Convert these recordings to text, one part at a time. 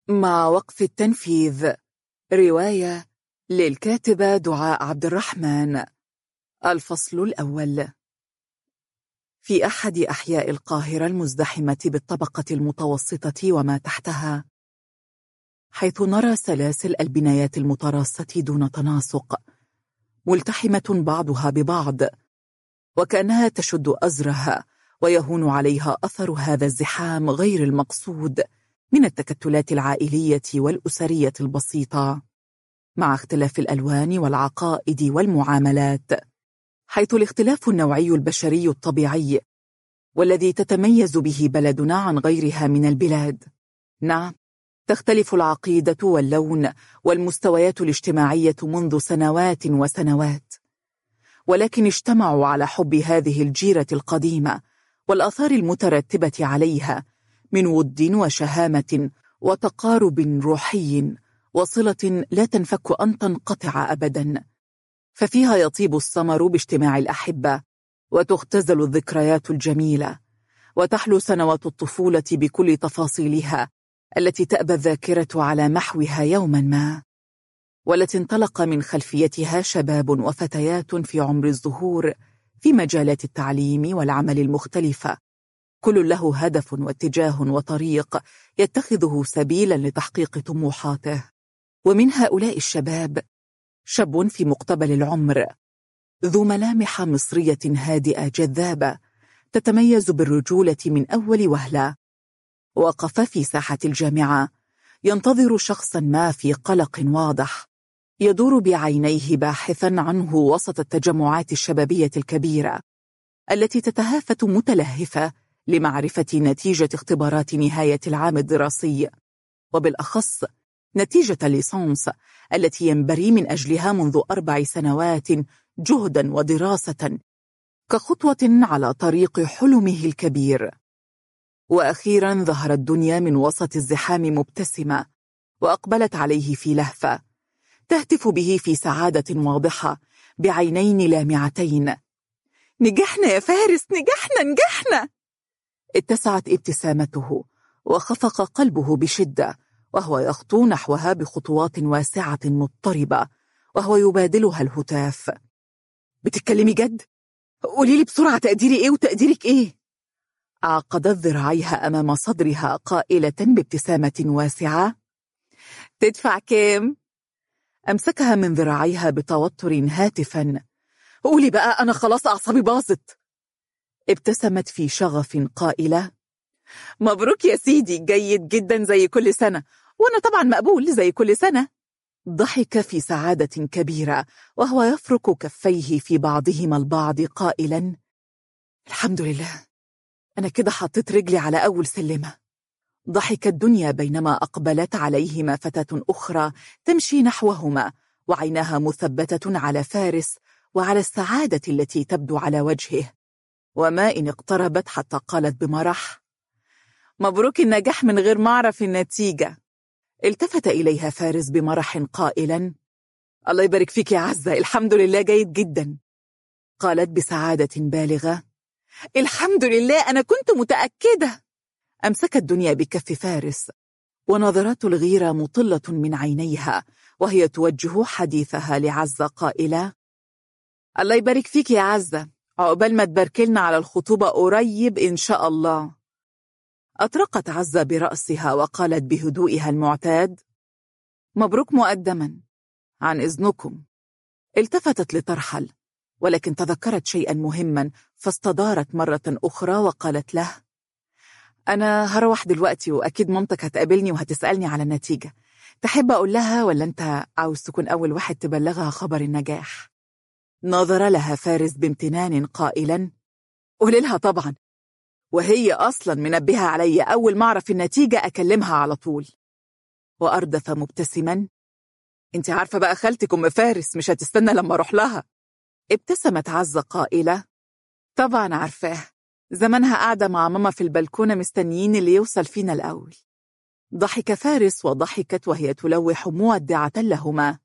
مع وقف التنفيذ رواية للكاتبة دعاء عبد الرحمن الفصل الأول في أحد أحياء القاهرة المزدحمة بالطبقة المتوسطة وما تحتها حيث نرى سلاسل البنايات المتراصة دون تناسق ملتحمة بعضها ببعض وكأنها تشد أزرها ويهون عليها أثر هذا الزحام غير المقصود من التكتلات العائلية والأسرية البسيطة مع اختلاف الألوان والعقائد والمعاملات حيث الاختلاف النوعي البشري الطبيعي والذي تتميز به بلدنا عن غيرها من البلاد نعم تختلف العقيدة واللون والمستويات الاجتماعية منذ سنوات وسنوات ولكن اجتمعوا على حب هذه الجيرة القديمة والأثار المترتبة عليها من ود وشهامة وتقارب روحي وصلة لا تنفك أن تنقطع أبدا ففيها يطيب السمر باجتماع الأحبة وتختزل الذكريات الجميلة وتحلو سنوات الطفولة بكل تفاصيلها التي تأبى الذاكرة على محوها يوما ما والتي انطلق من خلفيتها شباب وفتيات في عمر الظهور في مجالات التعليم والعمل المختلفة كل له هدف واتجاه وطريق يتخذه سبيلا لتحقيق طموحاته ومن هؤلاء الشباب شاب في مقتبل العمر ذو ملامح مصرية هادئة جذابة تتميز بالرجولة من أول وهلة وقف في ساحة الجامعة ينتظر شخصا ما في قلق واضح يدور بعينيه باحثا عنه وسط التجمعات الشبابية الكبيرة التي تتهافت متلهفة لمعرفة نتيجة اختبارات نهاية العام الدراسي وبالأخص نتيجة الليسانس التي ينبري من أجلها منذ أربع سنوات جهدا ودراسة كخطوة على طريق حلمه الكبير وأخيرا ظهر الدنيا من وسط الزحام مبتسمة وأقبلت عليه في لهفة تهتف به في سعادة واضحة بعينين لامعتين نجحنا يا فارس نجحنا نجحنا اتسعت ابتسامته وخفق قلبه بشدة وهو يخطو نحوها بخطوات واسعة مضطربة وهو يبادلها الهتاف بتتكلمي جد؟ قولي لي بسرعة تقديري ايه وتقديرك ايه؟ عقدت ذراعيها أمام صدرها قائلة بابتسامة واسعة تدفع كام؟ أمسكها من ذراعيها بتوتر هاتفا قولي بقى أنا خلاص أعصابي باظت ابتسمت في شغف قائلة مبروك يا سيدي جيد جدا زي كل سنة وأنا طبعا مقبول زي كل سنة ضحك في سعادة كبيرة وهو يفرك كفيه في بعضهما البعض قائلا الحمد لله أنا كده حطيت رجلي على أول سلمة ضحك الدنيا بينما أقبلت عليهما فتاة أخرى تمشي نحوهما وعيناها مثبتة على فارس وعلى السعادة التي تبدو على وجهه وما إن اقتربت حتى قالت بمرح مبروك النجاح من غير ما أعرف النتيجة التفت إليها فارس بمرح قائلا الله يبارك فيك يا عزة الحمد لله جيد جدا قالت بسعادة بالغة الحمد لله أنا كنت متأكدة أمسكت الدنيا بكف فارس ونظرات الغيرة مطلة من عينيها وهي توجه حديثها لعزة قائلة الله يبارك فيك يا عزة عقبال ما تباركلنا على الخطوبة قريب إن شاء الله أطرقت عزة برأسها وقالت بهدوئها المعتاد مبروك مقدما عن إذنكم التفتت لترحل ولكن تذكرت شيئا مهما فاستدارت مرة أخرى وقالت له أنا هروح دلوقتي وأكيد مامتك هتقابلني وهتسألني على النتيجة تحب أقول لها ولا أنت عاوز تكون أول واحد تبلغها خبر النجاح نظر لها فارس بامتنان قائلا قولي لها طبعا وهي أصلا منبهة علي أول ما أعرف النتيجة أكلمها على طول وأردف مبتسما انت عارفة بقى خالتك أم فارس مش هتستنى لما أروح لها ابتسمت عزة قائلة طبعا عارفاه زمانها قاعدة مع ماما في البلكونة مستنيين اللي يوصل فينا الأول ضحك فارس وضحكت وهي تلوح مودعة لهما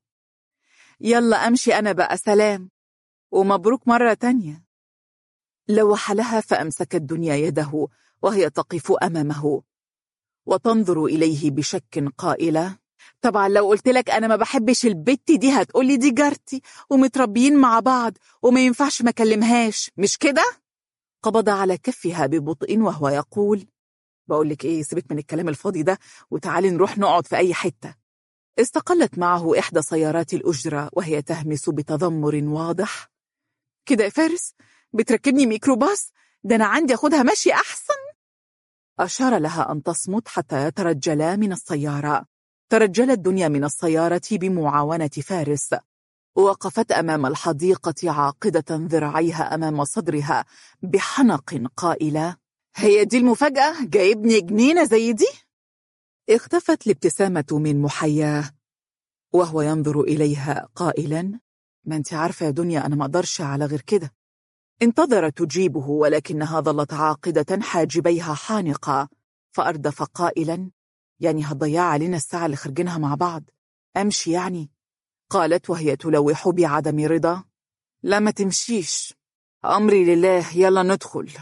يلا أمشي أنا بقى سلام ومبروك مرة تانية لوح لها فأمسكت دنيا يده وهي تقف أمامه وتنظر إليه بشك قائلة طبعا لو قلت لك أنا ما بحبش البت دي هتقولي دي جارتي ومتربيين مع بعض وما ينفعش ما كلمهاش مش كده؟ قبض على كفها ببطء وهو يقول بقولك إيه سيبك من الكلام الفاضي ده وتعالي نروح نقعد في أي حتة استقلت معه إحدى سيارات الأجرة وهي تهمس بتذمر واضح كده يا فارس بتركبني ميكروباص ده أنا عندي أخدها ماشي أحسن أشار لها أن تصمت حتى يترجلا من السيارة ترجلت دنيا من السيارة بمعاونة فارس وقفت أمام الحديقة عاقدة ذراعيها أمام صدرها بحنق قائلة هي دي المفاجأة جايبني جنينة زي دي؟ اختفت الابتسامة من محياه وهو ينظر إليها قائلا ما انت عارفة يا دنيا أنا ما أقدرش على غير كده انتظرت تجيبه ولكنها ظلت عاقدة حاجبيها حانقة فأردف قائلا يعني هتضيع علينا الساعة اللي خرجينها مع بعض أمشي يعني قالت وهي تلوح بعدم رضا لا ما تمشيش أمري لله يلا ندخل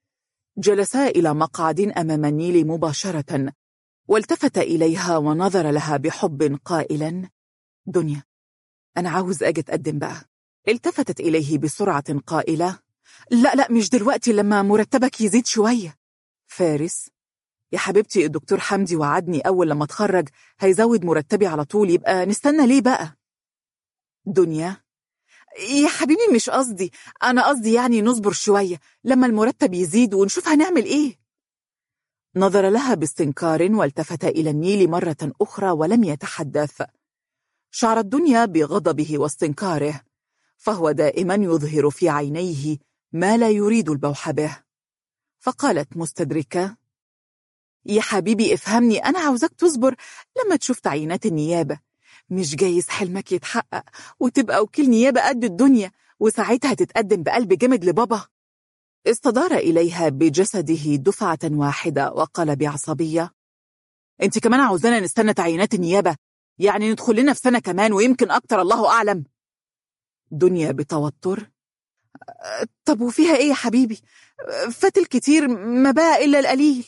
جلسا إلى مقعد أمام النيل مباشرة والتفت إليها ونظر لها بحب قائلا دنيا أنا عاوز أجي أتقدم بقى التفتت إليه بسرعة قائلة لا لا مش دلوقتي لما مرتبك يزيد شوية فارس يا حبيبتي الدكتور حمدي وعدني أول لما اتخرج هيزود مرتبي على طول يبقى نستنى ليه بقى دنيا يا حبيبي مش قصدي أنا قصدي يعني نصبر شوية لما المرتب يزيد ونشوف هنعمل إيه نظر لها باستنكار والتفت إلى النيل مرة أخرى ولم يتحدث شعرت دنيا بغضبه واستنكاره فهو دائما يظهر في عينيه ما لا يريد البوح به فقالت مستدركة يا حبيبي افهمني أنا عاوزك تصبر لما تشوف تعيينات النيابة مش جايز حلمك يتحقق وتبقى وكيل نيابة قد الدنيا وساعتها تتقدم بقلب جامد لبابا استدار إليها بجسده دفعة واحدة وقال بعصبية انت كمان عاوزانا نستنى تعيينات النيابة يعني ندخل لنا في سنة كمان ويمكن أكتر الله أعلم دنيا بتوتر طب وفيها ايه يا حبيبي فات الكتير ما بقى إلا القليل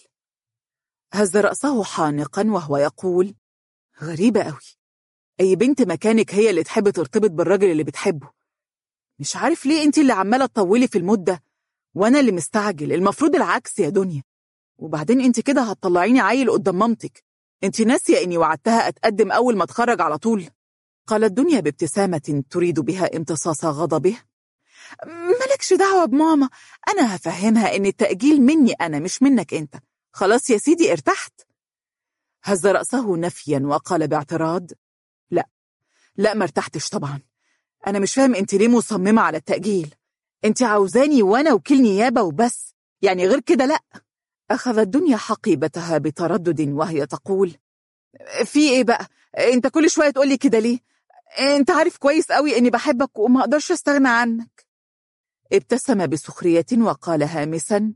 هز رأسه حانقا وهو يقول غريبة قوي أي بنت مكانك هي اللي تحب ترتبط بالراجل اللي بتحبه مش عارف ليه انت اللي عمالة تطولي في المدة وانا اللي مستعجل المفروض العكس يا دنيا وبعدين انت كده هتطلعيني عيل قدام مامتك انت ناسية اني وعدتها اتقدم اول ما اتخرج على طول قالت دنيا بابتسامة تريد بها امتصاص غضبه مالكش دعوة بماما انا هفهمها ان التأجيل مني انا مش منك انت خلاص يا سيدي ارتحت هز رأسه نفيا وقال باعتراض لا لا ما ارتحتش طبعا انا مش فاهم انت ليه مصممة على التأجيل انت عاوزاني وانا وكيل نيابة وبس يعني غير كده لا أخذت دنيا حقيبتها بتردد وهي تقول في ايه بقى انت كل شوية تقولي كده ليه انت عارف كويس قوي اني بحبك وما اقدرش استغنى عنك ابتسم بسخرية وقال هامسا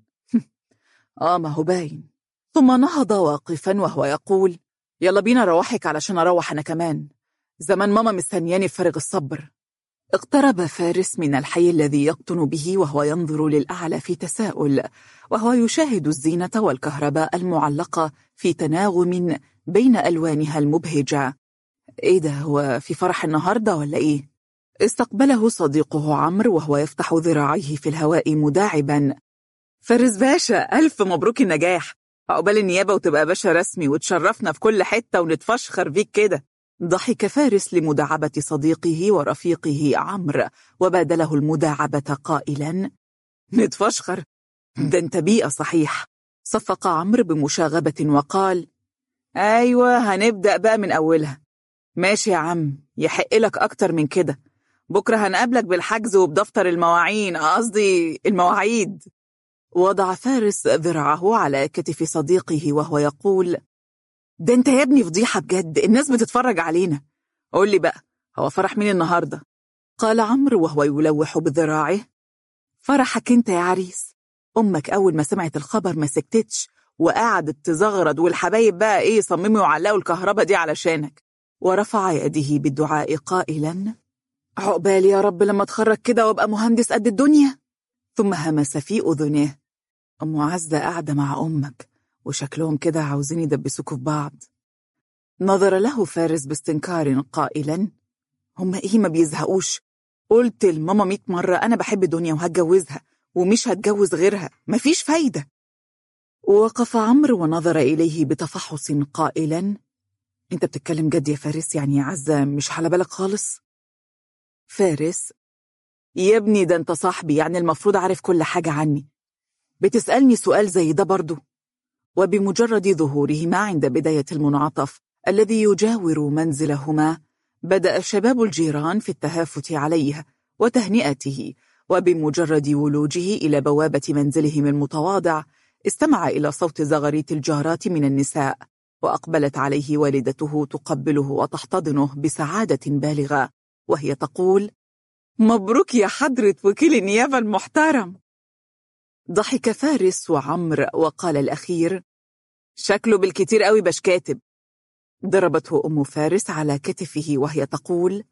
اه ما هو باين ثم نهض واقفا وهو يقول يلا بينا روحك علشان اروح انا كمان زمان ماما مستنياني بفارغ الصبر اقترب فارس من الحي الذي يقطن به وهو ينظر للأعلى في تساؤل وهو يشاهد الزينة والكهرباء المعلقة في تناغم بين ألوانها المبهجة إيه ده هو في فرح النهاردة ولا إيه؟ استقبله صديقه عمرو وهو يفتح ذراعيه في الهواء مداعبا فارس باشا ألف مبروك النجاح عقبال النيابة وتبقى باشا رسمي وتشرفنا في كل حتة ونتفشخر بيك كده ضحك فارس لمداعبة صديقه ورفيقه عمرو وبادله المداعبة قائلا نتفشخر ده انت بيئة صحيح صفق عمرو بمشاغبة وقال أيوة هنبدأ بقى من أولها ماشي يا عم يحق لك أكتر من كده بكرة هنقابلك بالحجز وبدفتر المواعين قصدي المواعيد وضع فارس ذراعه على كتف صديقه وهو يقول ده انت يا ابني فضيحة بجد الناس بتتفرج علينا قول لي بقى هو فرح مين النهاردة قال عمرو وهو يلوح بذراعه فرحك انت يا عريس امك اول ما سمعت الخبر ما سكتتش وقعدت تزغرد والحبايب بقى ايه صمموا يعلقوا الكهرباء دي علشانك ورفع يده بالدعاء قائلا عقبالي يا رب لما اتخرج كده وابقى مهندس قد الدنيا ثم همس في اذنه ام عزة قاعدة مع امك وشكلهم كده عاوزين يدبسوكوا في بعض نظر له فارس باستنكار قائلا هم ايه ما بيزهقوش قلت لماما مئة مرة أنا بحب دنيا وهتجوزها ومش هتجوز غيرها مفيش فايدة وقف عمرو ونظر إليه بتفحص قائلا أنت بتتكلم جد يا فارس يعني يا عزة مش على بالك خالص فارس يا ابني ده أنت صاحبي يعني المفروض عارف كل حاجة عني بتسألني سؤال زي ده برضو وبمجرد ظهورهما عند بداية المنعطف الذي يجاور منزلهما بدأ شباب الجيران في التهافت عليه وتهنئته وبمجرد ولوجه إلى بوابة منزلهم المتواضع استمع إلى صوت زغريت الجارات من النساء وأقبلت عليه والدته تقبله وتحتضنه بسعادة بالغة وهي تقول مبروك يا حضرة وكيل النيابة المحترم ضحك فارس وعمر وقال الأخير شكله بالكتير قوي باش كاتب ضربته أم فارس على كتفه وهي تقول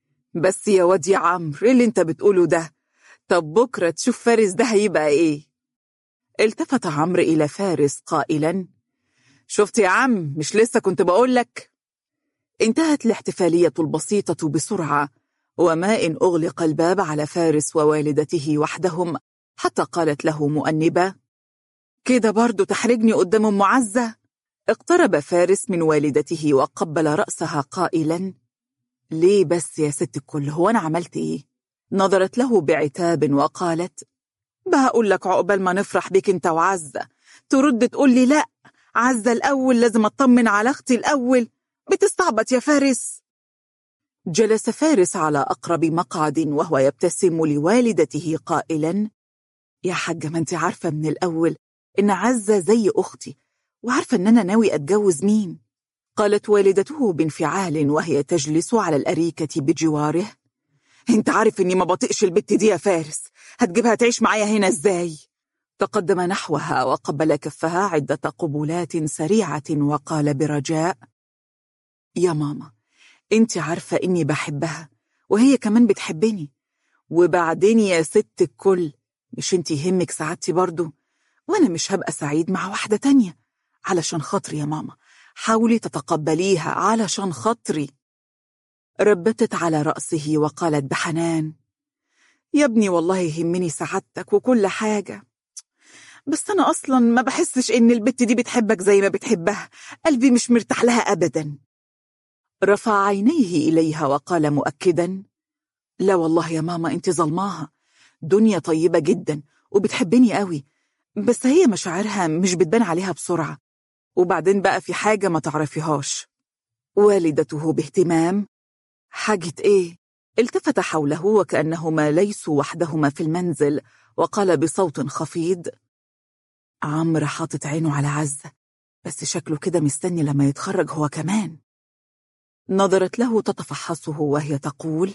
بس يا واد يا عمرو ايه اللي انت بتقوله ده طب بكرة تشوف فارس ده هيبقى ايه التفت عمرو إلى فارس قائلا شفت يا عم مش لسه كنت بقولك انتهت الاحتفالية البسيطة بسرعة وما إن أغلق الباب على فارس ووالدته وحدهم حتى قالت له مؤنبة كده برضو تحرجني قدام أم عزة اقترب فارس من والدته وقبل رأسها قائلا ليه بس يا ست الكل هو أنا عملت إيه؟ نظرت له بعتاب وقالت بقول لك عقبال ما نفرح بك انت وعزة ترد تقول لي لا عزة الأول لازم أطمن على أختي الأول بتستعبط يا فارس جلس فارس على أقرب مقعد وهو يبتسم لوالدته قائلا يا حاجة ما انت عارفة من الأول إن عزة زي أختي وعارفة إن أنا ناوي أتجوز مين قالت والدته بانفعال وهي تجلس على الأريكة بجواره انت عارف إني ما بطيقش البت دي يا فارس هتجيبها تعيش معايا هنا إزاي تقدم نحوها وقبل كفها عدة قبولات سريعة وقال برجاء يا ماما انت عارفة إني بحبها وهي كمان بتحبني وبعدين يا ست الكل مش انت يهمك سعادتي برضو وانا مش هبقى سعيد مع واحدة تانية علشان خاطري يا ماما حاولي تتقبليها علشان خاطري ربتت على رأسه وقالت بحنان يا ابني والله يهمني سعادتك وكل حاجة بس أنا أصلا ما بحسش إن البت دي بتحبك زي ما بتحبها قلبي مش مرتاح لها أبدا رفع عينيه إليها وقال مؤكدا لا والله يا ماما أنت ظلماها دنيا طيبة جدا وبتحبني قوي بس هي مشاعرها مش بتبان عليها بسرعة وبعدين بقى في حاجة ما تعرفيهاش والدته باهتمام حاجة إيه؟ التفت حوله وكأنهما ليسوا وحدهما في المنزل وقال بصوت خفيض عمرو حاطط عينه على عزة بس شكله كده مستني لما يتخرج هو كمان نظرت له تتفحصه وهي تقول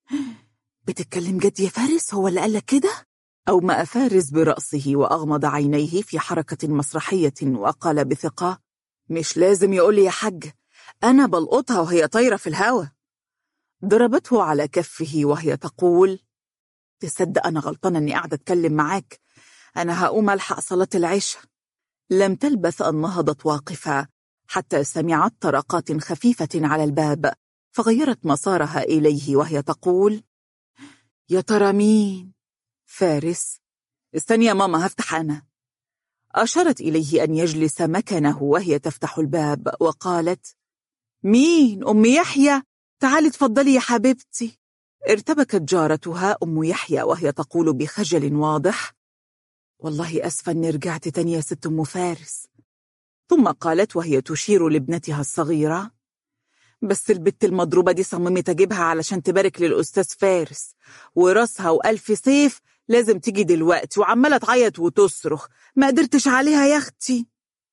بتتكلم جد يا فارس هو اللي قالك كده؟ أومأ فارس برأسه وأغمض عينيه في حركة مسرحية وقال بثقة مش لازم يقول يا حاج أنا بلقطها وهي طايرة في الهوا ضربته على كفه وهي تقول تصدق أنا غلطانة أني قاعدة أتكلم معاك أنا هقوم ألحق صلاة العشاء لم تلبث أن نهضت واقفة حتى سمعت طرقات خفيفة على الباب فغيرت مسارها إليه وهي تقول يا ترى مين؟ فارس استني يا ماما هفتح أنا أشارت إليه أن يجلس مكانه وهي تفتح الباب وقالت مين أم يحيى تعالي تفضلي يا حبيبتي ارتبكت جارتها أم يحيى وهي تقول بخجل واضح والله أسفة أني رجعت تاني يا ست أم فارس ثم قالت وهي تشير لابنتها الصغيرة بس البت المضروبة دي صممت أجيبها علشان تبارك للأستاذ فارس وراسها وألف سيف لازم تيجي دلوقتي وعمالة تعيط وتصرخ ما قدرتش عليها يا أختي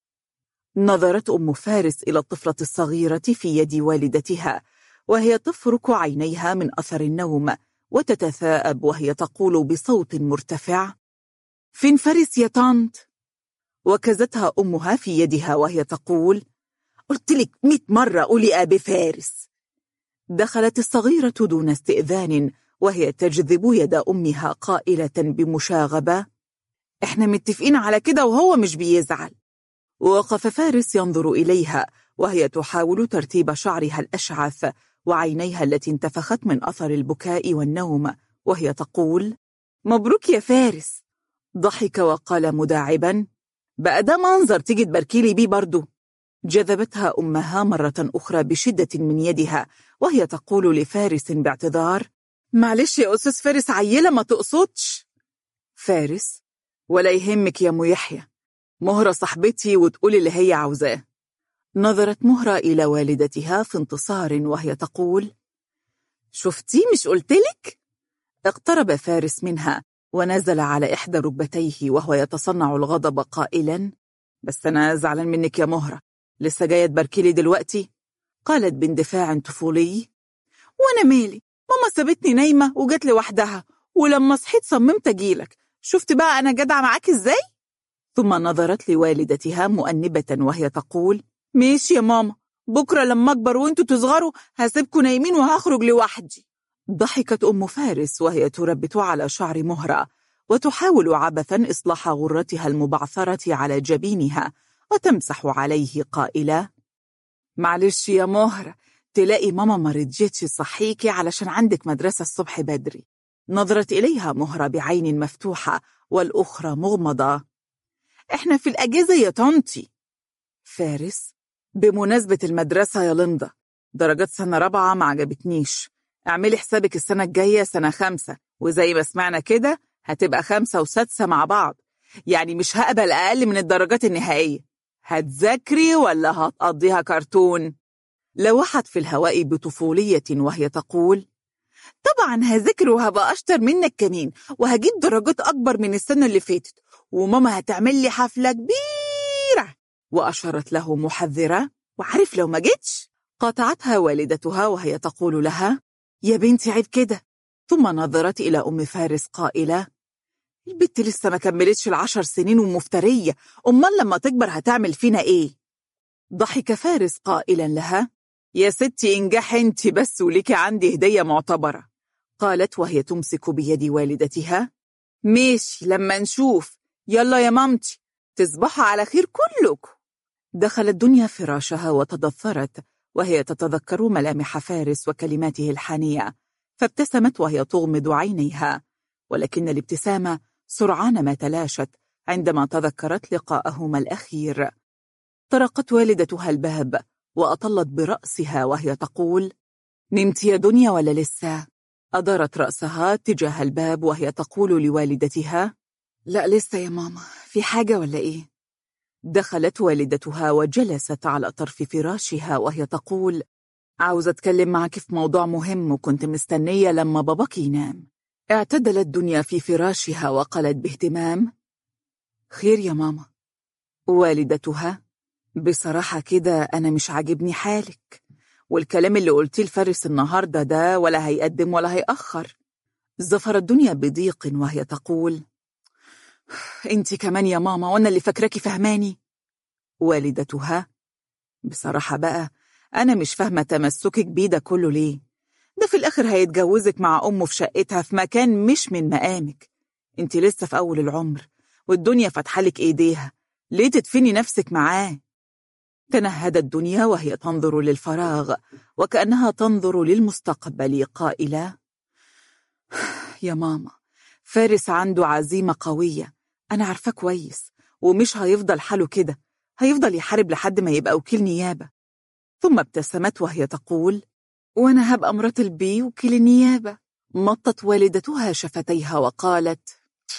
نظرت أم فارس إلى الطفلة الصغيرة في يد والدتها وهي تفرك عينيها من أثر النوم وتتثاءب وهي تقول بصوت مرتفع فين فارس يا طنط؟ وكزتها أمها في يدها وهي تقول قلت لك مئة مرة قولي أبي فارس دخلت الصغيرة دون استئذان وهي تجذب يد أمها قائلة بمشاغبة إحنا متفقين على كده وهو مش بيزعل وقف فارس ينظر إليها وهي تحاول ترتيب شعرها الأشعث وعينيها التي انتفخت من أثر البكاء والنوم وهي تقول مبروك يا فارس ضحك وقال مداعبا بقى ده منظر تيجي تبركيلي بيه برضو جذبتها أمها مرة أخرى بشدة من يدها وهي تقول لفارس باعتذار معلش يا أستاذ فارس عيلة ما تقصدش فارس ولا يهمك يا أم يحيى مهرة صاحبتي وتقول اللي هي عاوزاه نظرت مهرة إلى والدتها في انتصار وهي تقول شفتي مش قلتلك؟ اقترب فارس منها ونزل على إحدى ركبتيه وهو يتصنع الغضب قائلا بس أنا زعلان منك يا مهرة لسه جاية تباركيلي دلوقتي قالت باندفاع طفولي وأنا مالي ماما سابتني نايمة وجت لوحدها ولما صحيت صممت أجيلك شفت بقى أنا جدعة معاك إزاي؟ ثم نظرت لوالدتها مؤنبة وهي تقول ماشي يا ماما بكرة لما أكبر وانتوا تصغروا هسيبكوا نايمين وهخرج لوحدي ضحكت أم فارس وهي تربت على شعر مهرة وتحاول عبثا إصلاح غرتها المبعثرة على جبينها وتمسح عليه قائلة معلش يا مهرة تلاقي ماما ما رضيتش تصحيكي علشان عندك مدرسة الصبح بدري نظرت إليها مهرة بعين مفتوحة والأخرى مغمضة إحنا في الأجازة يا طنطي فارس بمناسبة المدرسة يا لندا درجات سنة رابعة ما عجبتنيش اعملي حسابك السنة الجاية سنة خمسة وزي ما سمعنا كده هتبقى خمسة وسادسة مع بعض يعني مش هقبل أقل من الدرجات النهائية هتذاكري ولا هتقضيها كرتون؟ لوحت في الهواء بطفولية وهي تقول طبعا هذاكر وهبقى أشطر منك كمان وهجيب درجات أكبر من السنة اللي فاتت وماما هتعمل لي حفلة كبيرة وأشارت له محذرة وعارف لو ما جيتش قاطعتها والدتها وهي تقول لها يا بنتي عيب كده ثم نظرت إلى أم فارس قائلة البت لسه ما كملتش العشر سنين ومفترية أمال لما تكبر هتعمل فينا إيه؟ ضحك فارس قائلا لها يا ستي انجح انت بس وليكي عندي هدية معتبرة قالت وهي تمسك بيد والدتها ماشي لما نشوف يلا يا مامتي تصبحوا على خير كلكم دخلت دنيا فراشها وتضثرت وهي تتذكر ملامح فارس وكلماته الحانية فابتسمت وهي تغمض عينيها ولكن الابتسامة سرعان ما تلاشت عندما تذكرت لقاءهما الأخير طرقت والدتها الباب وأطلت برأسها وهي تقول نمت يا دنيا ولا لسه؟ أدارت رأسها تجاه الباب وهي تقول لوالدتها لا لسه يا ماما في حاجة ولا إيه؟ دخلت والدتها وجلست على طرف فراشها وهي تقول عاوزة أتكلم معك في موضوع مهم وكنت مستنية لما باباك ينام اعتدلت دنيا في فراشها وقالت باهتمام خير يا ماما والدتها بصراحة كده أنا مش عاجبني حالك والكلام اللي قلتيه لفارس النهاردة ده ولا هيقدم ولا هيأخر زفرت دنيا بضيق وهي تقول انت كمان يا ماما وانا اللي فاكراكي فهماني والدتها بصراحة بقى أنا مش فاهمة تمسكك بيه ده كله ليه ده في الآخر هيتجوزك مع أمه في شقتها في مكان مش من مقامك انت لسه في أول العمر والدنيا فاتحالك إيديها ليه تدفني نفسك معاه تنهدت الدنيا وهي تنظر للفراغ وكأنها تنظر للمستقبل قائلة يا ماما فارس عنده عزيمة قوية أنا عارفاه كويس ومش هيفضل حاله كده هيفضل يحارب لحد ما يبقى وكيل نيابة ثم ابتسمت وهي تقول وأنا هبقى مرات البي وكيل النيابة مطت والدتها شفتيها وقالت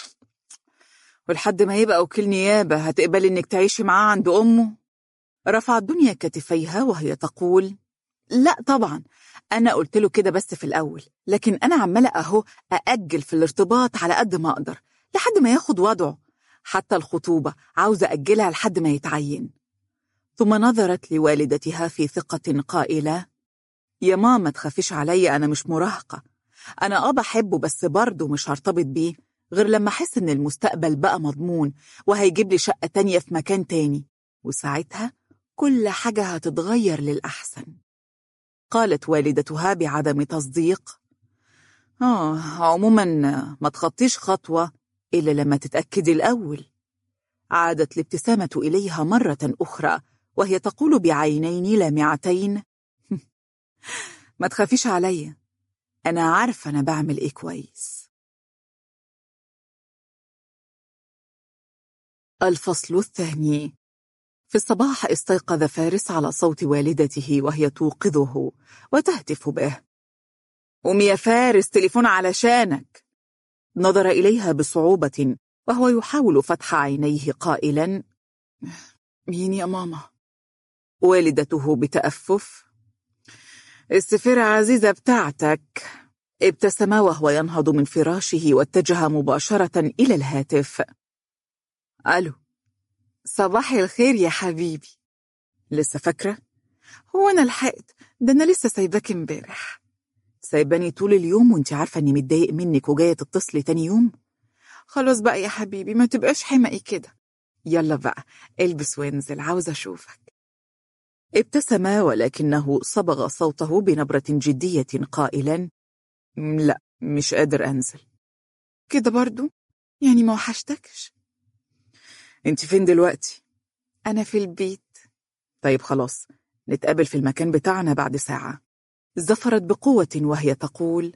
ولحد ما يبقى وكيل نيابة هتقبل إنك تعيشي معاه عند أمه رفعت دنيا كتفيها وهي تقول لا طبعا أنا قلت له كده بس في الأول لكن أنا عمالة أهو أأجل في الارتباط على قد ما أقدر لحد ما ياخد وضعه حتى الخطوبة عاوزة أجلها لحد ما يتعين ثم نظرت لوالدتها في ثقة قائلة يا ماما تخافيش عليا أنا مش مراهقة أنا آه بحبه بس برضه مش هرتبط بيه غير لما أحس إن المستقبل بقى مضمون وهيجيب لي شقة تانية في مكان تاني وساعتها كل حاجة هتتغير للأحسن قالت والدتها بعدم تصديق آه عموما ما تخطيش خطوة إلا لما تتأكدي الأول عادت الابتسامة إليها مرة أخرى وهي تقول بعينين لامعتين ما تخافيش عليا أنا عارفة أنا بعمل إيه كويس الفصل الثاني في الصباح استيقظ فارس على صوت والدته وهي توقظه وتهتف به قومي يا فارس تليفون علشانك نظر إليها بصعوبة وهو يحاول فتح عينيه قائلا مين يا ماما؟ والدته بتأفف السفيرة عزيزة بتاعتك ابتسم وهو ينهض من فراشه واتجه مباشرة إلى الهاتف ألو صباح الخير يا حبيبي لسه فاكرة؟ هو أنا لحقت ده أنا لسه سايباك امبارح سايباني طول اليوم وانت عارفة اني متضايق منك وجاية تتصلي تاني يوم خلاص بقى يا حبيبي ما تبقاش حمقي كده يلا بقى البس وانزل عاوز اشوفك ابتسم ولكنه صبغ صوته بنبرة جدية قائلا لا مش قادر انزل كده برضو يعني ما وحشتكش انت فين دلوقتي انا في البيت طيب خلاص نتقابل في المكان بتاعنا بعد ساعة زفرت بقوة وهي تقول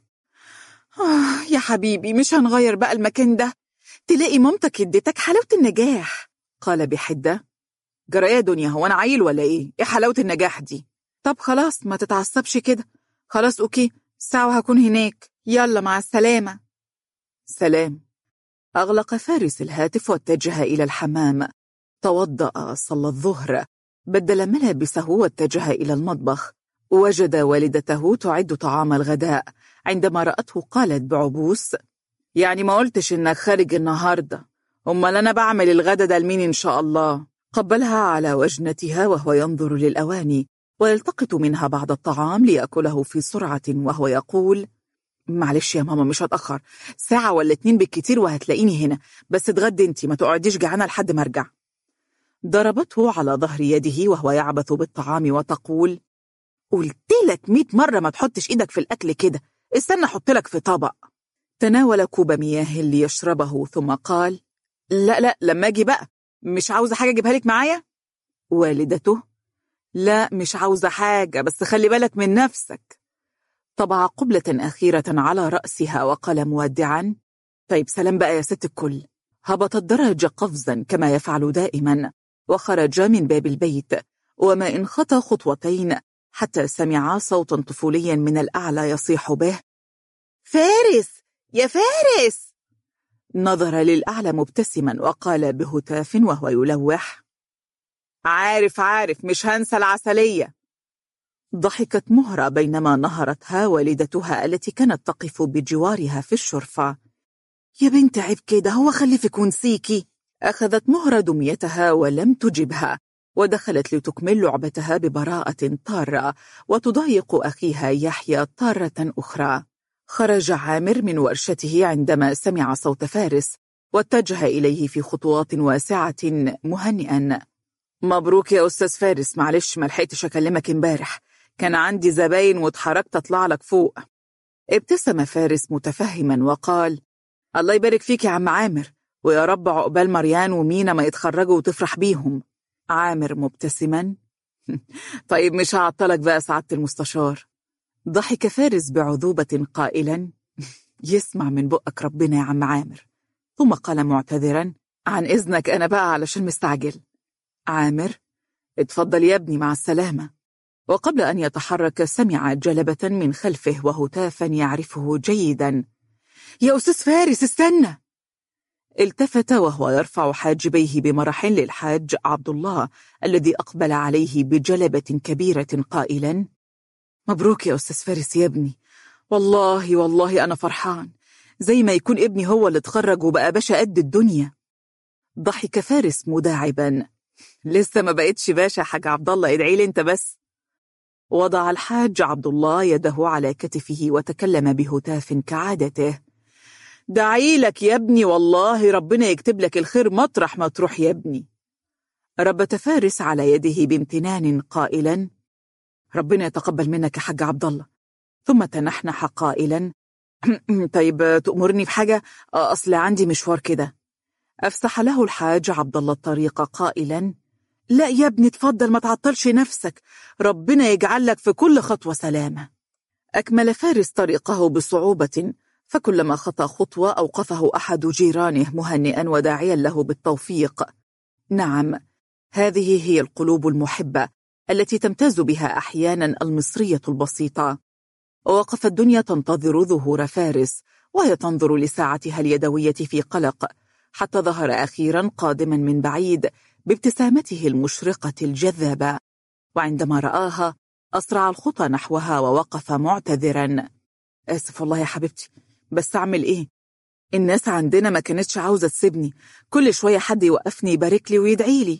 آه يا حبيبي مش هنغير بقى المكان ده تلاقي مامتك اديتك حلاوة النجاح قال بحدة جرى يا دنيا هو أنا عيل ولا إيه؟ إيه حلاوة النجاح دي؟ طب خلاص ما تتعصبش كده خلاص أوكي ساعة وهكون هناك يلا مع السلامة سلام أغلق فارس الهاتف واتجه إلى الحمام توضأ صلى الظهر بدل ملابسه واتجه إلى المطبخ وجد والدته تعد طعام الغداء عندما رأته قالت بعبوس يعني ما قلتش إنك خارج النهاردة أمال أنا بعمل الغدا ده لمين إن شاء الله قبلها على وجنتها وهو ينظر للأواني ويلتقط منها بعض الطعام ليأكله في سرعة وهو يقول معلش يا ماما مش هتأخر ساعة ولا اتنين بالكتير وهتلاقيني هنا بس اتغدي انتي ما تقعديش جعانة لحد ما ارجع ضربته على ظهر يده وهو يعبث بالطعام وتقول قلت لك مئة مرة ما تحطش ايدك في الأكل كده استنى احط لك في طبق تناول كوب مياه ليشربه ثم قال لا لا لما اجي بقى مش عاوزة حاجة اجيبها لك معايا والدته لا مش عاوزة حاجة بس خلي بالك من نفسك طبع قبلة أخيرة على رأسها وقال مودعا طيب سلام بقى يا ست الكل هبط الدرج قفزا كما يفعل دائما وخرج من باب البيت وما إن خطى خطوتين حتى سمع صوتا طفوليا من الأعلى يصيح به فارس يا فارس نظر للأعلى مبتسما وقال بهتاف وهو يلوح عارف عارف مش هنسى العسلية ضحكت مهرة بينما نهرتها والدتها التي كانت تقف بجوارها في الشرفة يا بنت عيب كده هو خلفك ونسيكي أخذت مهرة دميتها ولم تجبها ودخلت لتكمل لعبتها ببراءة طارة وتضايق أخيها يحيى طارة أخرى خرج عامر من ورشته عندما سمع صوت فارس واتجه إليه في خطوات واسعة مهنئا مبروك يا أستاذ فارس معلش ملحقتش أكلمك امبارح كان عندي زباين واتحركت أطلع لك فوق ابتسم فارس متفهما وقال الله يبارك فيك يا عم عامر ويا رب عقبال مريان ومينا ما يتخرجوا وتفرح بيهم عامر مبتسما طيب مش هعطلك بقى سعادة المستشار ضحك فارس بعذوبة قائلا يسمع من بقك ربنا يا عم عامر ثم قال معتذرا عن إذنك أنا بقى علشان مستعجل عامر اتفضل يا ابني مع السلامة وقبل أن يتحرك سمع جلبة من خلفه وهتافا يعرفه جيدا يا أستاذ فارس استنى التفت وهو يرفع حاجبيه بمرح للحاج عبد الله الذي أقبل عليه بجلبة كبيرة قائلا مبروك يا أستاذ فارس يا ابني والله والله أنا فرحان زي ما يكون ابني هو اللي اتخرج وبقى باشا قد الدنيا ضحك فارس مداعبا لسه ما بقتش باشا حاج عبد الله ادعي لي انت بس وضع الحاج عبد الله يده على كتفه وتكلم بهتاف كعادته دعي لك يا ابني والله ربنا يكتب لك الخير مطرح ما تروح يا ابني ربت فارس على يده بامتنان قائلا ربنا يتقبل منك يا حاج عبد الله ثم تنحنح قائلا طيب تأمرني بحاجة أصل عندي مشوار كده أفسح له الحاج عبد الله الطريق قائلا لا يا ابني تفضل ما تعطلش نفسك ربنا يجعل لك في كل خطوة سلامة أكمل فارس طريقه بصعوبة فكلما خطى خطوة أوقفه أحد جيرانه مهنئا وداعيا له بالتوفيق نعم هذه هي القلوب المحبة التي تمتاز بها أحيانا المصرية البسيطة ووقفت الدنيا تنتظر ظهور فارس وهي تنظر لساعتها اليدوية في قلق حتى ظهر أخيرا قادما من بعيد بابتسامته المشرقة الجذابة وعندما رآها أسرع الخطى نحوها ووقف معتذرا آسف والله يا حبيبتي بس أعمل إيه؟ الناس عندنا ما كانتش عاوزة تسيبني كل شوية حد يوقفني يبارك لي ويدعي لي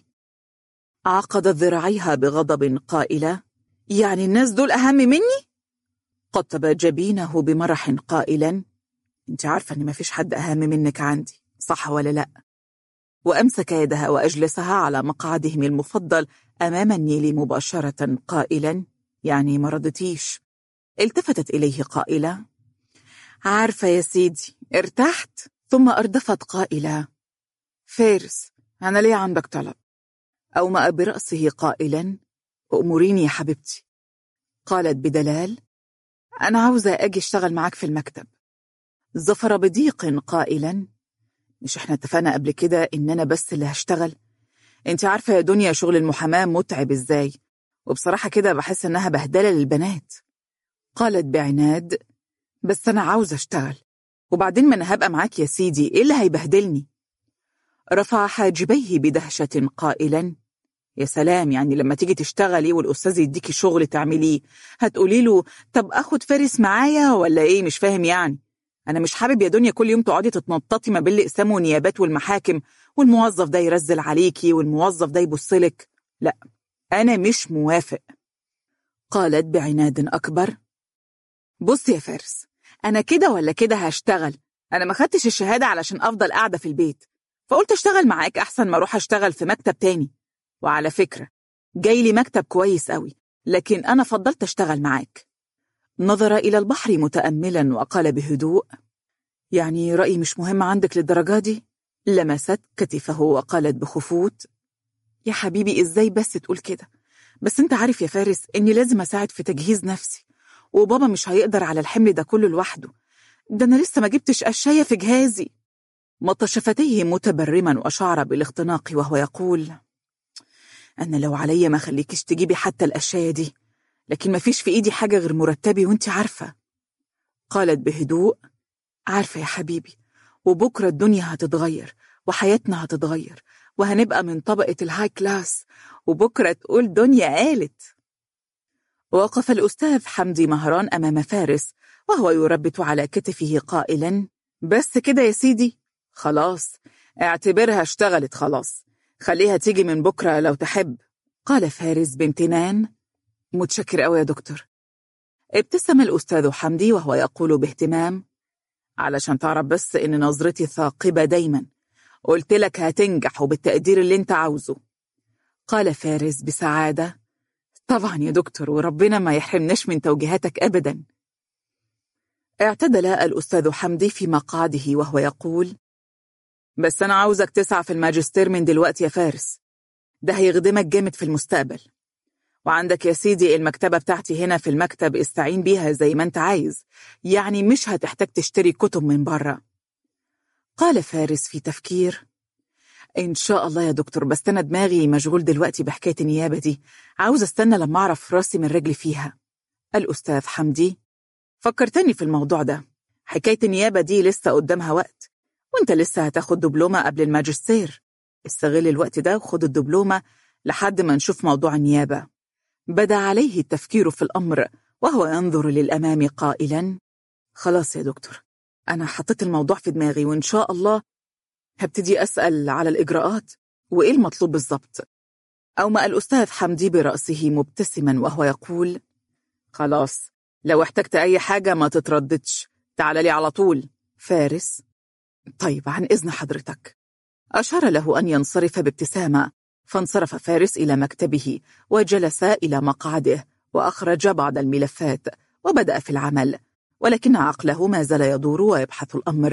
عقدت ذراعيها بغضب قائلة يعني الناس دول أهم مني؟ قطب جبينه بمرح قائلا انت عارفة ان مفيش حد أهم منك عندي صح ولا لا وأمسك يدها وأجلسها على مقعدهم المفضل أمام النيل مباشرة قائلا يعني ما رضتيش التفتت إليه قائلة عارفة يا سيدي ارتحت ثم أردفت قائلة فارس أنا ليه عندك طلب أومأ برأسه قائلا أموريني يا حبيبتي قالت بدلال أنا عاوزة أجي أشتغل معاك في المكتب ظفر بضيق قائلا مش احنا اتفقنا قبل كده إن أنا بس اللي هشتغل انت عارفة يا دنيا شغل المحاماة متعب ازاي وبصراحة كده بحس إنها بهدلة للبنات قالت بعناد بس أنا عاوزة أشتغل وبعدين ما أنا هبقى معاك يا سيدي إيه اللي هيبهدلني رفع حاجبيه بدهشة قائلا يا سلام يعني لما تيجي تشتغلي والأستاذ يديكي شغل تعمليه هتقولي له طب أخد فارس معايا ولا إيه مش فاهم يعني أنا مش حابب يا دنيا كل يوم تقعدي تتنططي ما بين الإقسام والنيابات والمحاكم والموظف ده يرزل عليكي والموظف ده يبصلك لا أنا مش موافق قالت بعناد أكبر بص يا فارس أنا كده ولا كده هشتغل أنا ما خدتش الشهادة علشان أفضل قاعدة في البيت فقلت أشتغل معاك أحسن ما أروح أشتغل في مكتب تاني وعلى فكرة جاي لي مكتب كويس قوي لكن أنا فضلت أشتغل معاك نظر إلى البحر متأملا وقال بهدوء يعني رأيي مش مهم عندك للدرجة دي؟ لمست كتفه وقالت بخفوت يا حبيبي إزاي بس تقول كده بس أنت عارف يا فارس إني لازم أساعد في تجهيز نفسي وبابا مش هيقدر على الحمل ده كله لوحده ده أنا لسه ما جبتش قشاية في جهازي مط شفتيه متبرما وأشعر بالاختناق وهو يقول أنا لو عليا ما خليكيش تجيبي حتى الأشياء دي لكن ما فيش في إيدي حاجة غير مرتبي وانت عارفة قالت بهدوء عارفة يا حبيبي وبكرة الدنيا هتتغير وحياتنا هتتغير وهنبقى من طبقة الهاي كلاس وبكرة تقول دنيا قالت وقف الأستاذ حمدي مهران أمام فارس وهو يربت على كتفه قائلا بس كده يا سيدي خلاص اعتبرها اشتغلت خلاص خليها تيجي من بكرة لو تحب قال فارس بامتنان متشكر أوي يا دكتور ابتسم الأستاذ حمدي وهو يقول باهتمام علشان تعرف بس إن نظرتي ثاقبة دايما قلت لك هتنجح وبالتقدير اللي انت عاوزه قال فارس بسعادة طبعا يا دكتور وربنا ما يحرمناش من توجيهاتك أبدا اعتدل الأستاذ حمدي في مقعده وهو يقول بس أنا عاوزك تسعى في الماجستير من دلوقتي يا فارس ده هيخدمك جامد في المستقبل وعندك يا سيدي المكتبة بتاعتي هنا في المكتب استعين بيها زي ما انت عايز يعني مش هتحتاج تشتري كتب من بره قال فارس في تفكير إن شاء الله يا دكتور بس أنا دماغي مشغول دلوقتي بحكاية النيابة دي عاوز استنى لما أعرف راسي من رجلي فيها الأستاذ حمدي فكرتني في الموضوع ده حكاية النيابة دي لسه قدامها وقت وانت لسه هتاخد دبلومة قبل الماجستير استغل الوقت ده وخد الدبلومة لحد ما نشوف موضوع النيابة بدا عليه التفكير في الأمر وهو ينظر للأمام قائلا خلاص يا دكتور أنا حطيت الموضوع في دماغي وإن شاء الله هبتدي أسأل على الإجراءات وإيه المطلوب بالظبط أومأ الأستاذ حمدي برأسه مبتسما وهو يقول خلاص لو احتجت أي حاجة ما تترددش تعال لي على طول فارس طيب عن إذن حضرتك أشار له أن ينصرف بابتسامة فانصرف فارس إلى مكتبه وجلس إلى مقعده وأخرج بعض الملفات وبدأ في العمل ولكن عقله ما زال يدور ويبحث الأمر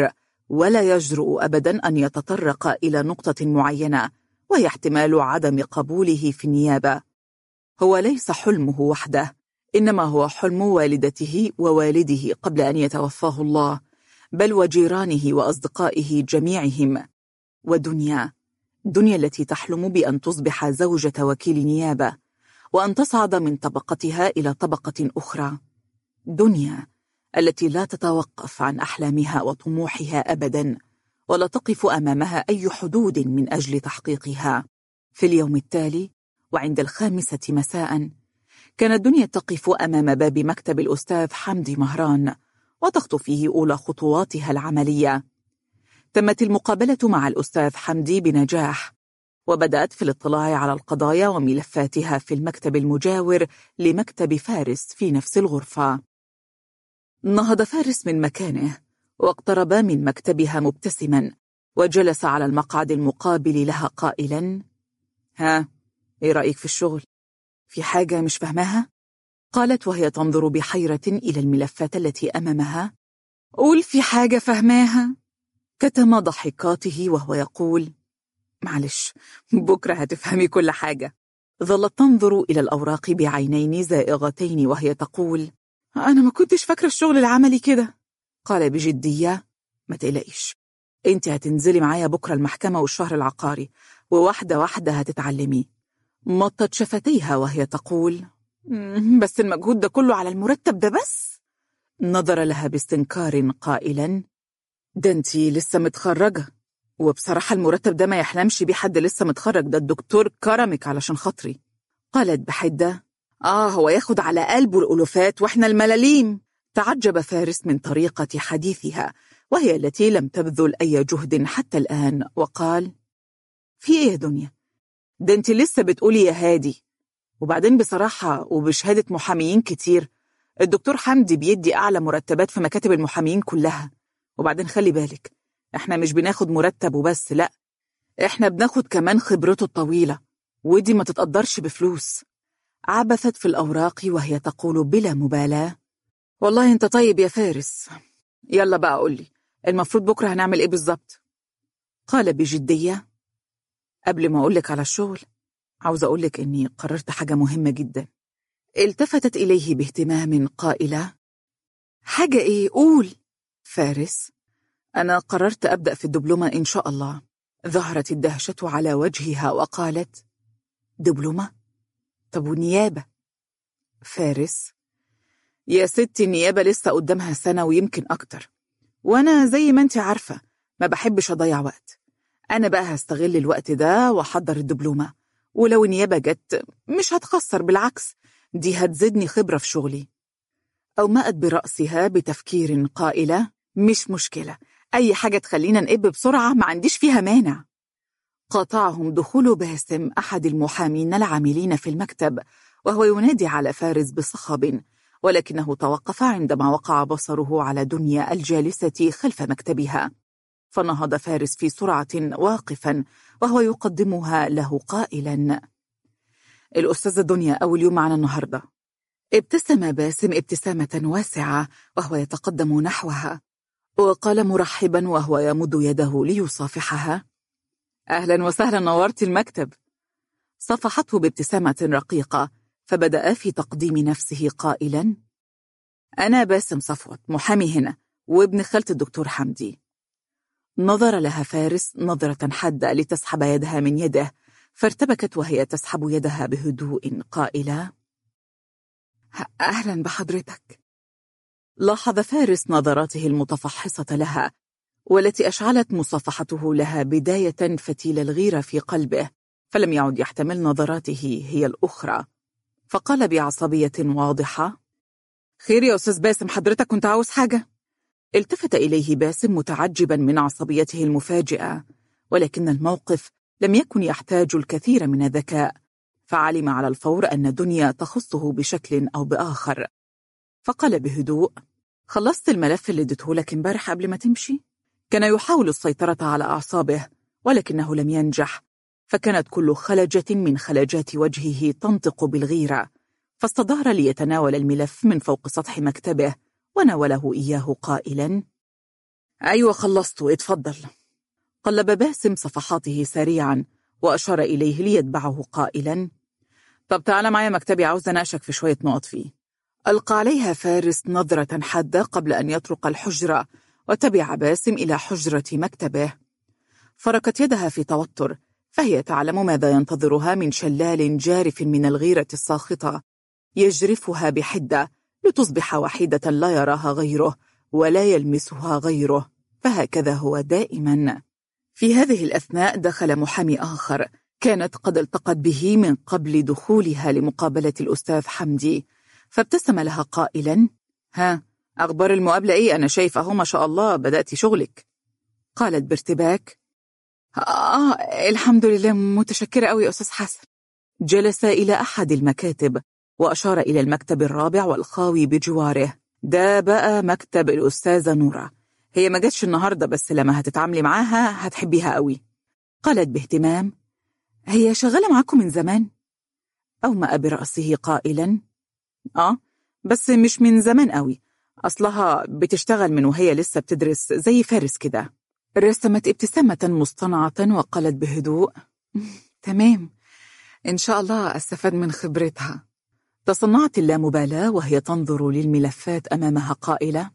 ولا يجرؤ أبدا أن يتطرق إلى نقطة معينة وهي احتمال عدم قبوله في النيابة هو ليس حلمه وحده إنما هو حلم والدته ووالده قبل أن يتوفاه الله بل وجيرانه وأصدقائه جميعهم ودنيا دنيا التي تحلم بأن تصبح زوجة وكيل نيابة وأن تصعد من طبقتها إلى طبقة أخرى دنيا التي لا تتوقف عن أحلامها وطموحها أبدا ولا تقف أمامها أي حدود من أجل تحقيقها في اليوم التالي وعند الخامسة مساء كانت دنيا تقف أمام باب مكتب الأستاذ حمدي مهران وتخطو فيه أولى خطواتها العملية تمت المقابلة مع الأستاذ حمدي بنجاح وبدأت في الاطلاع على القضايا وملفاتها في المكتب المجاور لمكتب فارس في نفس الغرفة نهض فارس من مكانه واقترب من مكتبها مبتسما وجلس على المقعد المقابل لها قائلا ها ايه رأيك في الشغل؟ في حاجة مش فهمها؟ قالت وهي تنظر بحيرة إلى الملفات التي أمامها قول في حاجة فهماها كتم ضحكاته وهو يقول معلش بكرة هتفهمي كل حاجة ظلت تنظر إلى الأوراق بعينين زائغتين وهي تقول أنا ما كنتش فاكرة الشغل العملي كده قال بجدية ما تقلقيش انت هتنزلي معايا بكرة المحكمة والشهر العقاري وواحدة واحدة هتتعلمي مطت شفتيها وهي تقول بس المجهود ده كله على المرتب ده بس نظر لها باستنكار قائلا ده انتي لسه متخرجة وبصراحة المرتب ده ما يحلمش بيه حد لسه متخرج ده الدكتور كرمك علشان خاطري قالت بحدة آه هو ياخد على قلبه الألوفات وإحنا الملاليم تعجب فارس من طريقة حديثها وهي التي لم تبذل أي جهد حتى الآن وقال في إيه يا دنيا؟ ده انت لسه بتقولي يا هادي وبعدين بصراحة وبشهادة محاميين كتير الدكتور حمدي بيدي أعلى مرتبات في مكاتب المحاميين كلها وبعدين خلي بالك احنا مش بناخد مرتب وبس لا احنا بناخد كمان خبرته الطويلة ودي ما تتقدرش بفلوس عبثت في الأوراق وهي تقول بلا مبالاة والله انت طيب يا فارس يلا بقى قولي المفروض بكرة هنعمل ايه بالظبط قال بجدية قبل ما أقولك على الشغل عاوز أقولك إني قررت حاجة مهمة جدا التفتت إليه باهتمام قائلة حاجة إيه قول فارس أنا قررت أبدأ في الدبلومة إن شاء الله ظهرت الدهشة على وجهها وقالت دبلومة؟ طب والنيابة؟ فارس يا ستي النيابة لسه قدامها سنة ويمكن أكتر وأنا زي ما أنت عارفة ما بحبش أضيع وقت أنا بقى هستغل الوقت ده وأحضر الدبلومة ولو النيابة جت مش هتخسر بالعكس دي هتزيدني خبرة في شغلي أومأت برأسها بتفكير قائلة مش مشكلة أي حاجة تخلينا نقب بسرعة ما عنديش فيها مانع قاطعهم دخول باسم أحد المحامين العاملين في المكتب وهو ينادي على فارس بصخب ولكنه توقف عندما وقع بصره على دنيا الجالسة خلف مكتبها فنهض فارس في سرعة واقفا وهو يقدمها له قائلا الأستاذة دنيا أول يوم معنا النهاردة ابتسم باسم ابتسامة واسعة وهو يتقدم نحوها وقال مرحبا وهو يمد يده ليصافحها أهلا وسهلا نورت المكتب صفحته بابتسامة رقيقة فبدأ في تقديم نفسه قائلا أنا باسم صفوت محامي هنا وابن خالة الدكتور حمدي نظر لها فارس نظرة حادة لتسحب يدها من يده فارتبكت وهي تسحب يدها بهدوء قائلة أهلا بحضرتك لاحظ فارس نظراته المتفحصة لها والتي أشعلت مصافحته لها بداية فتيل الغيرة في قلبه فلم يعد يحتمل نظراته هي الأخرى فقال بعصبية واضحة خير يا أستاذ باسم حضرتك كنت عاوز حاجة؟ التفت إليه باسم متعجبا من عصبيته المفاجئة ولكن الموقف لم يكن يحتاج الكثير من الذكاء فعلم على الفور أن دنيا تخصه بشكل أو بآخر فقال بهدوء خلصت الملف اللي اديته لك امبارح قبل ما تمشي؟ كان يحاول السيطرة على أعصابه ولكنه لم ينجح فكانت كل خلجة من خلجات وجهه تنطق بالغيرة فاستدار ليتناول الملف من فوق سطح مكتبه وناوله إياه قائلا أيوة خلصت اتفضل قلب باسم صفحاته سريعا وأشار إليه ليتبعه قائلا طب تعال معايا مكتبي عاوز أناقشك في شوية نقط فيه ألقى عليها فارس نظرة حادة قبل أن يطرق الحجرة وتبع باسم إلى حجرة مكتبه فركت يدها في توتر فهي تعلم ماذا ينتظرها من شلال جارف من الغيرة الساخطة يجرفها بحدة لتصبح وحيدة لا يراها غيره ولا يلمسها غيره فهكذا هو دائما في هذه الأثناء دخل محامي آخر كانت قد التقت به من قبل دخولها لمقابلة الأستاذ حمدي فابتسم لها قائلا ها أخبار المقابلة إيه أنا شايف أهو ما شاء الله بدأت شغلك قالت بارتباك آه الحمد لله متشكرة أوي أستاذ حسن جلس إلى أحد المكاتب وأشار إلى المكتب الرابع والخاوي بجواره ده بقى مكتب الأستاذة نورة هي ما جاتش النهاردة بس لما هتتعاملي معاها هتحبيها قوي قالت باهتمام هي شغالة معاكم من زمان أومأ برأسه قائلا آه بس مش من زمان قوي أصلها بتشتغل من وهي لسه بتدرس زي فارس كده رسمت ابتسامة مصطنعة وقالت بهدوء تمام إن شاء الله أستفاد من خبرتها تصنعت اللامبالاة وهي تنظر للملفات أمامها قائلة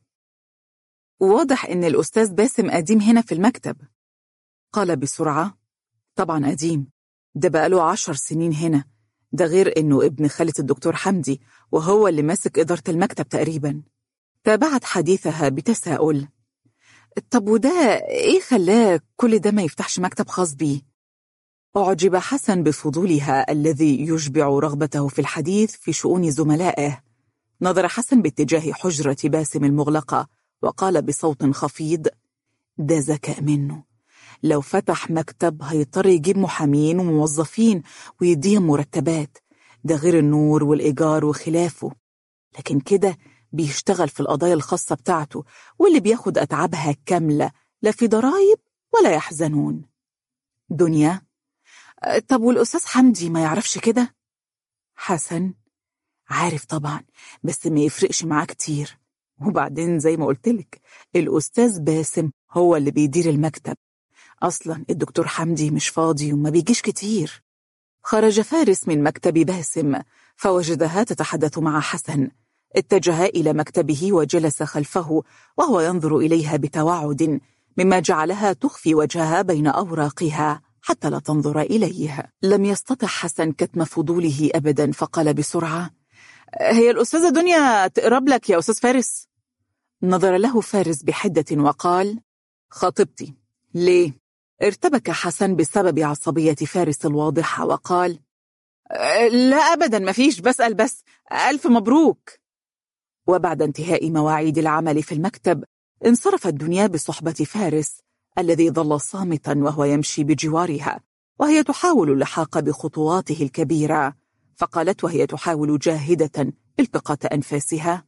واضح إن الأستاذ باسم قديم هنا في المكتب قال بسرعة طبعا قديم ده بقاله عشر سنين هنا ده غير إنه ابن خالة الدكتور حمدي وهو اللي ماسك إدارة المكتب تقريبا تابعت حديثها بتساؤل طب وده إيه خلاه كل ده ما يفتحش مكتب خاص بيه؟ أعجب حسن بفضولها الذي يشبع رغبته في الحديث في شؤون زملائه نظر حسن باتجاه حجرة باسم المغلقة وقال بصوت خفيض ده ذكاء منه لو فتح مكتب هيضطر يجيب محامين وموظفين ويديهم مرتبات ده غير النور والإيجار وخلافه لكن كده بيشتغل في القضايا الخاصة بتاعته واللي بياخد أتعابها كاملة لا في ضرايب ولا يحزنون دنيا طب والأستاذ حمدي ما يعرفش كده؟ حسن عارف طبعا بس ما يفرقش معاه كتير وبعدين زي ما قلتلك الأستاذ باسم هو اللي بيدير المكتب أصلا الدكتور حمدي مش فاضي وما بيجيش كتير خرج فارس من مكتب باسم فوجدها تتحدث مع حسن اتجه إلى مكتبه وجلس خلفه وهو ينظر إليها بتوعد مما جعلها تخفي وجهها بين أوراقها حتى لا تنظر إليه لم يستطع حسن كتم فضوله أبدا فقال بسرعة هي الأستاذة دنيا تقرب لك يا أستاذ فارس نظر له فارس بحدة وقال خاطبتي ليه؟ ارتبك حسن بسبب عصبية فارس الواضحة وقال لا أبدا ما فيش بسأل بس ألف مبروك وبعد انتهاء مواعيد العمل في المكتب انصرفت دنيا بصحبة فارس الذي ظل صامتا وهو يمشي بجوارها وهي تحاول اللحاق بخطواته الكبيرة فقالت وهي تحاول جاهدة التقاط أنفاسها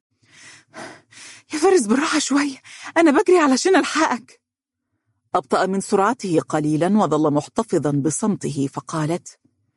يا فارس بالراحة شوي أنا بجري علشان ألحقك أبطأ من سرعته قليلا وظل محتفظا بصمته فقالت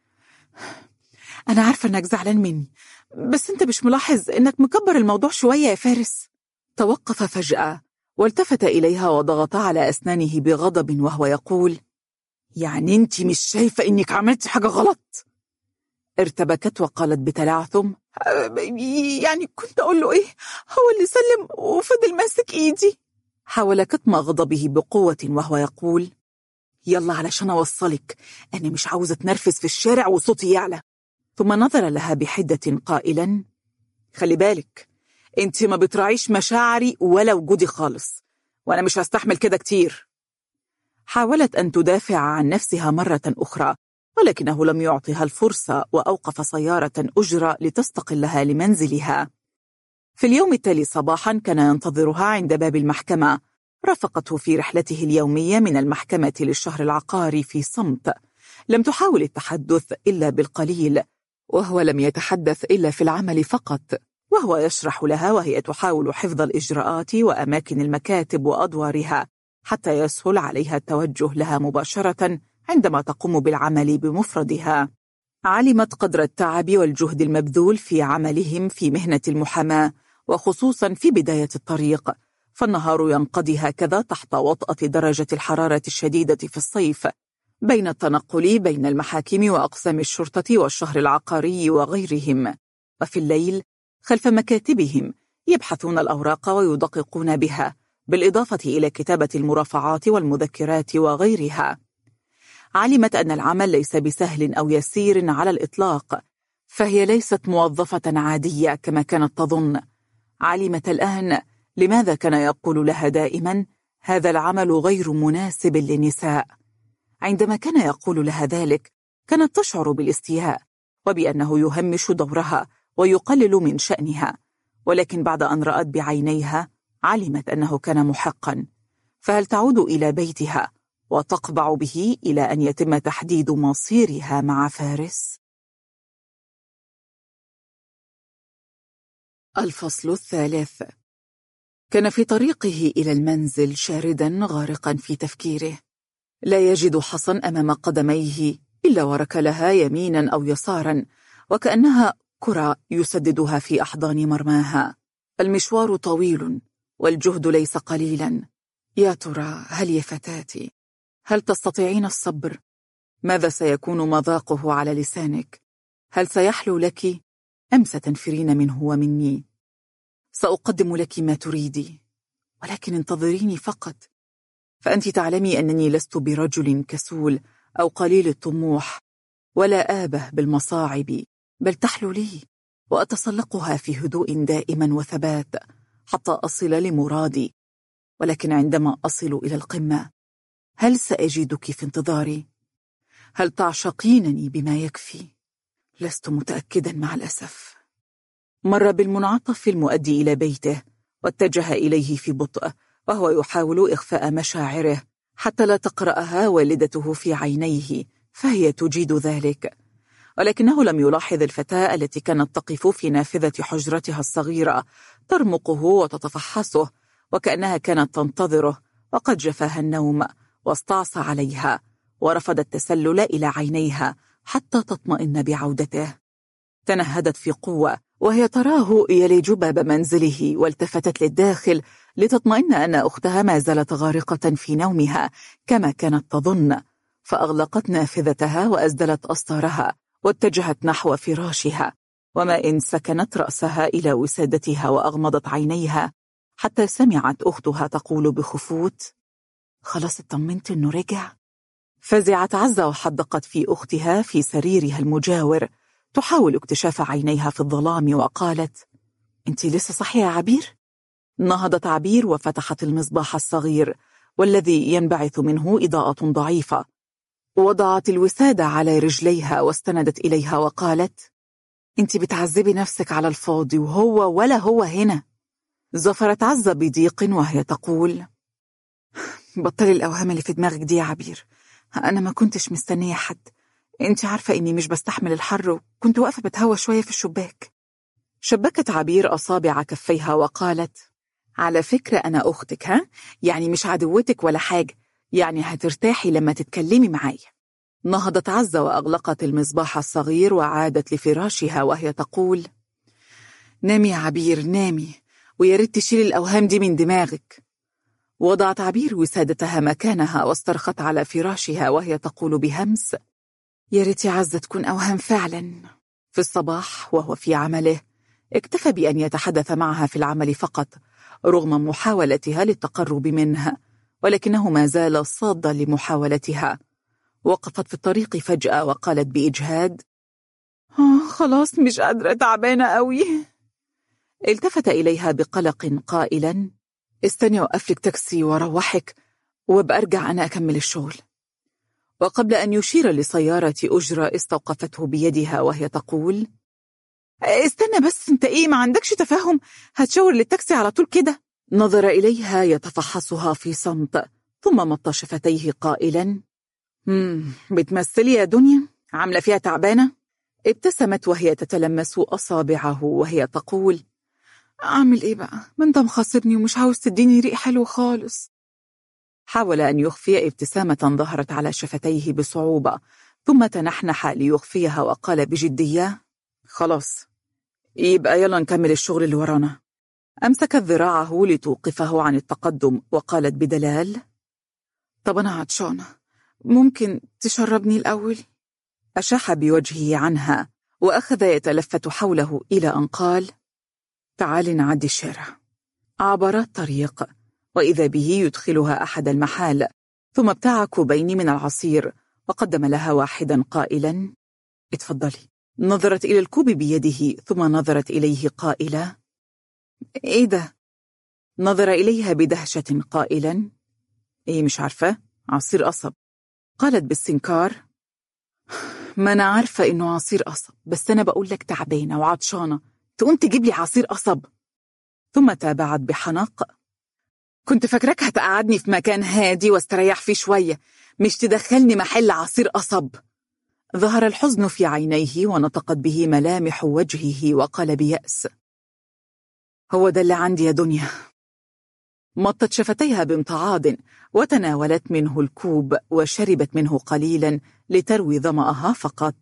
أنا عارفة أنك زعلان مني بس أنت مش ملاحظ أنك مكبر الموضوع شوية يا فارس توقف فجأة والتفت إليها وضغط على أسنانه بغضب وهو يقول يعني أنت مش شايفة إنك عملتي حاجة غلط ارتبكت وقالت بتلعثم يعني كنت أقول له إيه هو اللي سلم وفضل ماسك إيدي حاول كتم غضبه بقوة وهو يقول يلا علشان أوصلك أنا مش عاوز أتنرفز في الشارع وصوتي يعلى ثم نظر لها بحدة قائلا خلي بالك انت ما بتراعيش مشاعري ولا وجودي خالص وانا مش هستحمل كده كتير حاولت أن تدافع عن نفسها مرة أخرى ولكنه لم يعطها الفرصة وأوقف سيارة أجرى لتستقلها لمنزلها في اليوم التالي صباحا كان ينتظرها عند باب المحكمة رافقته في رحلته اليومية من المحكمة للشهر العقاري في صمت لم تحاول التحدث إلا بالقليل وهو لم يتحدث إلا في العمل فقط وهو يشرح لها وهي تحاول حفظ الإجراءات وأماكن المكاتب وأدوارها حتى يسهل عليها التوجه لها مباشرة عندما تقوم بالعمل بمفردها علمت قدر التعب والجهد المبذول في عملهم في مهنة المحاماة وخصوصا في بداية الطريق فالنهار ينقضي هكذا تحت وطأة درجة الحرارة الشديدة في الصيف بين التنقل بين المحاكم وأقسام الشرطة والشهر العقاري وغيرهم وفي الليل خلف مكاتبهم يبحثون الأوراق ويدققون بها بالإضافة إلى كتابة المرافعات والمذكرات وغيرها علمت أن العمل ليس بسهل أو يسير على الإطلاق فهي ليست موظفة عادية كما كانت تظن علمت الآن لماذا كان يقول لها دائما هذا العمل غير مناسب للنساء عندما كان يقول لها ذلك كانت تشعر بالاستياء وبأنه يهمش دورها ويقلل من شأنها ولكن بعد أن رأت بعينيها علمت أنه كان محقا فهل تعود إلى بيتها وتقبع به إلى أن يتم تحديد مصيرها مع فارس؟ الفصل الثالث كان في طريقه إلى المنزل شاردا غارقا في تفكيره لا يجد حصن أمام قدميه إلا وركلها يمينا أو يسارا وكأنها كرة يسددها في أحضان مرماها المشوار طويل والجهد ليس قليلا يا ترى هل يا فتاتي هل تستطيعين الصبر؟ ماذا سيكون مذاقه على لسانك؟ هل سيحلو لك أم ستنفرين منه ومني؟ سأقدم لك ما تريدي ولكن انتظريني فقط فأنت تعلمي أنني لست برجل كسول أو قليل الطموح ولا آبه بالمصاعب بل تحلو لي وأتسلقها في هدوء دائما وثبات حتى أصل لمرادي ولكن عندما أصل إلى القمة هل سأجدك في انتظاري؟ هل تعشقينني بما يكفي؟ لست متأكدا مع الأسف مر بالمنعطف المؤدي إلى بيته واتجه إليه في بطء وهو يحاول إخفاء مشاعره حتى لا تقرأها والدته في عينيه فهي تجيد ذلك ولكنه لم يلاحظ الفتاة التي كانت تقف في نافذة حجرتها الصغيرة ترمقه وتتفحصه وكأنها كانت تنتظره وقد جفاها النوم واستعصى عليها ورفض التسلل إلى عينيها حتى تطمئن بعودته تنهدت في قوة وهي تراه يلج باب منزله والتفتت للداخل لتطمئن أن أختها ما زالت غارقة في نومها كما كانت تظن فأغلقت نافذتها وأزدلت أسطارها واتجهت نحو فراشها وما إن سكنت رأسها إلى وسادتها وأغمضت عينيها حتى سمعت أختها تقول بخفوت خلاص اطمنت إنه رجع فزعت عزة وحدقت في أختها في سريرها المجاور تحاول اكتشاف عينيها في الظلام وقالت انت لسه صحية يا عبير؟ نهضت عبير وفتحت المصباح الصغير والذي ينبعث منه إضاءة ضعيفة وضعت الوسادة على رجليها واستندت إليها وقالت انت بتعذبي نفسك على الفاضي وهو ولا هو هنا زفرت عزة بضيق وهي تقول بطلي الأوهام اللي في دماغك دي يا عبير أنا ما كنتش مستنية حد انت عارفة إني مش بستحمل الحر وكنت واقفة بتهوى شوية في الشباك شبكت عبير أصابع كفيها وقالت على فكرة أنا أختك ها؟ يعني مش عدوتك ولا حاجة يعني هترتاحي لما تتكلمي معايا نهضت عزة وأغلقت المصباح الصغير وعادت لفراشها وهي تقول نامي يا عبير نامي ويا ريت تشيلي الأوهام دي من دماغك وضعت عبير وسادتها مكانها واسترخت على فراشها وهي تقول بهمس يا ريت يا عزة تكون أوهام فعلا في الصباح وهو في عمله اكتفى بأن يتحدث معها في العمل فقط رغم محاولتها للتقرب منها ولكنه ما زال صادا لمحاولتها وقفت في الطريق فجأة وقالت بإجهاد آه خلاص مش قادرة تعبانة قوي التفت إليها بقلق قائلا استني وقفلك تاكسي وروحك وبأرجع أنا أكمل الشغل وقبل أن يشير لسيارة أجرة استوقفته بيدها وهي تقول استنى بس انت ايه ما عندكش تفاهم هتشاور للتاكسي على طول كده نظر إليها يتفحصها في صمت ثم مط شفتيه قائلا مم بتمثلي يا دنيا عاملة فيها تعبانة ابتسمت وهي تتلمس أصابعه وهي تقول أعمل إيه بقى ما أنت مخاصبني ومش عاوز تديني ريق حلو خالص حاول أن يخفي ابتسامة ظهرت على شفتيه بصعوبة ثم تنحنح ليخفيها وقال بجدية خلاص يبقى يلا نكمل الشغل اللي ورانا أمسكت ذراعه لتوقفه عن التقدم وقالت بدلال طب أنا عطشانة ممكن تشربني الأول؟ أشاح بوجهه عنها وأخذ يتلفت حوله إلى أن قال تعال نعدي الشارع عبر الطريق وإذا به يدخلها أحد المحال ثم ابتاع كوبين من العصير وقدم لها واحدا قائلا اتفضلي نظرت إلى الكوب بيده ثم نظرت إليه قائلة إيه ده؟ نظر إليها بدهشة قائلا إيه مش عارفة؟ عصير قصب قالت باستنكار ما أنا عارفة إنه عصير قصب بس أنا بقول لك تعبانة وعطشانة تقوم تجيب لي عصير قصب ثم تابعت بحنق كنت فاكراك هتقعدني في مكان هادي واستريح فيه شوية مش تدخلني محل عصير قصب ظهر الحزن في عينيه ونطقت به ملامح وجهه وقال بيأس هو ده اللي عندي يا دنيا مطت شفتيها بامتعاض وتناولت منه الكوب وشربت منه قليلا لتروي ظمأها فقط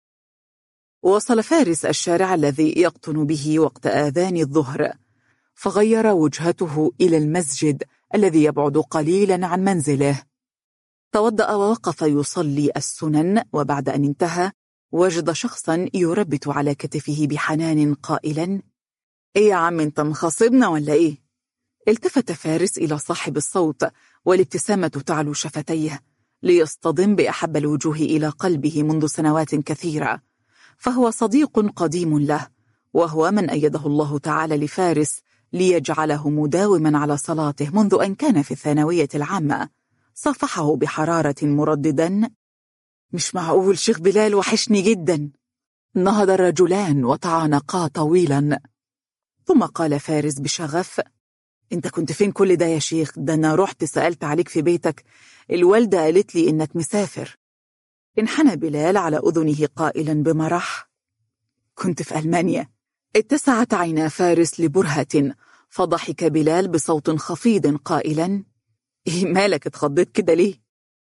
وصل فارس الشارع الذي يقطن به وقت آذان الظهر فغير وجهته إلى المسجد الذي يبعد قليلا عن منزله توضأ ووقف يصلي السنن وبعد أن انتهى وجد شخصا يربت على كتفه بحنان قائلا إيه يا عم انت مخاصبنا ولا إيه؟ التفت فارس إلى صاحب الصوت والابتسامة تعلو شفتيه ليصطدم بأحب الوجوه إلى قلبه منذ سنوات كثيرة فهو صديق قديم له وهو من أيده الله تعالى لفارس ليجعله مداوما على صلاته منذ أن كان في الثانوية العامة صافحه بحرارة مرددا مش معقول شيخ بلال وحشني جدا نهض الرجلان وتعانقا طويلا ثم قال فارس بشغف انت كنت فين كل ده يا شيخ ده انا رحت سألت عليك في بيتك الوالدة قالت لي انك مسافر انحنى بلال على أذنه قائلا بمرح كنت في ألمانيا اتسعت عينا فارس لبرهة فضحك بلال بصوت خفيض قائلا إيه مالك اتخضيت كده ليه؟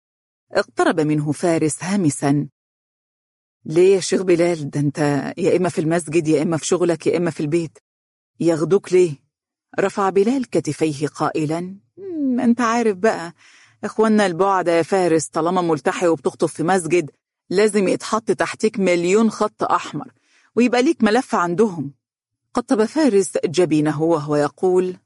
اقترب منه فارس هامسا ليه يا شيخ بلال ده انت يا إما في المسجد يا إما في شغلك يا إما في البيت ياخدوك ليه؟ رفع بلال كتفيه قائلا انت عارف بقى اخوانا البعد يا فارس طالما ملتحي وبتخطب في مسجد لازم يتحط تحتك مليون خط أحمر ويبقى ليك ملف عندهم قطب فارس جبينه وهو يقول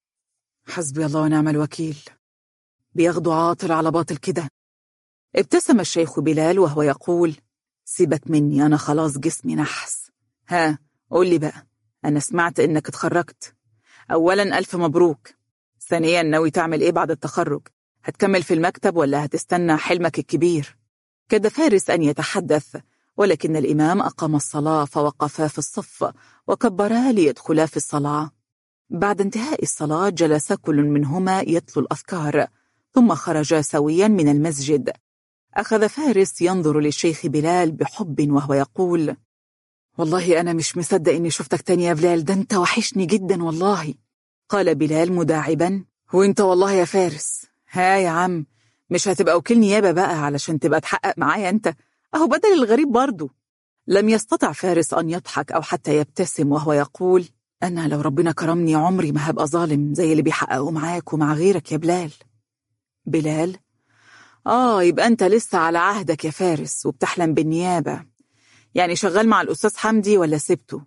حسبي الله ونعم الوكيل بياخدوا عاطل على باطل كده ابتسم الشيخ بلال وهو يقول سيبك مني أنا خلاص جسمي نحس ها قول لي بقى أنا سمعت إنك اتخرجت أولا ألف مبروك ثانيا ناوي تعمل إيه بعد التخرج هتكمل في المكتب ولا هتستنى حلمك الكبير كاد فارس أن يتحدث ولكن الإمام أقام الصلاة فوقفا في الصف وكبرا ليدخلا في الصلاة بعد انتهاء الصلاة جلس كل منهما يتلو الأذكار ثم خرجا سويا من المسجد أخذ فارس ينظر للشيخ بلال بحب وهو يقول والله أنا مش مصدق إني شفتك تاني يا بلال ده أنت وحشني جدا والله قال بلال مداعبا وانت والله يا فارس ها يا عم مش هتبقى وكيل نيابة بقى علشان تبقى تحقق معايا انت اهو بدل الغريب برضه لم يستطع فارس أن يضحك أو حتى يبتسم وهو يقول أنا لو ربنا كرمني عمري ما هبقى ظالم زي اللي بيحققوا معاك ومع غيرك يا بلال بلال آه يبقى أنت لسه على عهدك يا فارس وبتحلم بالنيابة يعني شغال مع الأستاذ حمدي ولا سبته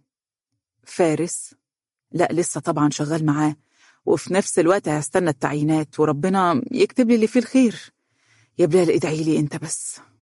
فارس لا لسه طبعا شغال معاه وفي نفس الوقت هستنى التعيينات وربنا يكتب لي اللي فيه الخير يا بلال ادعي لي انت بس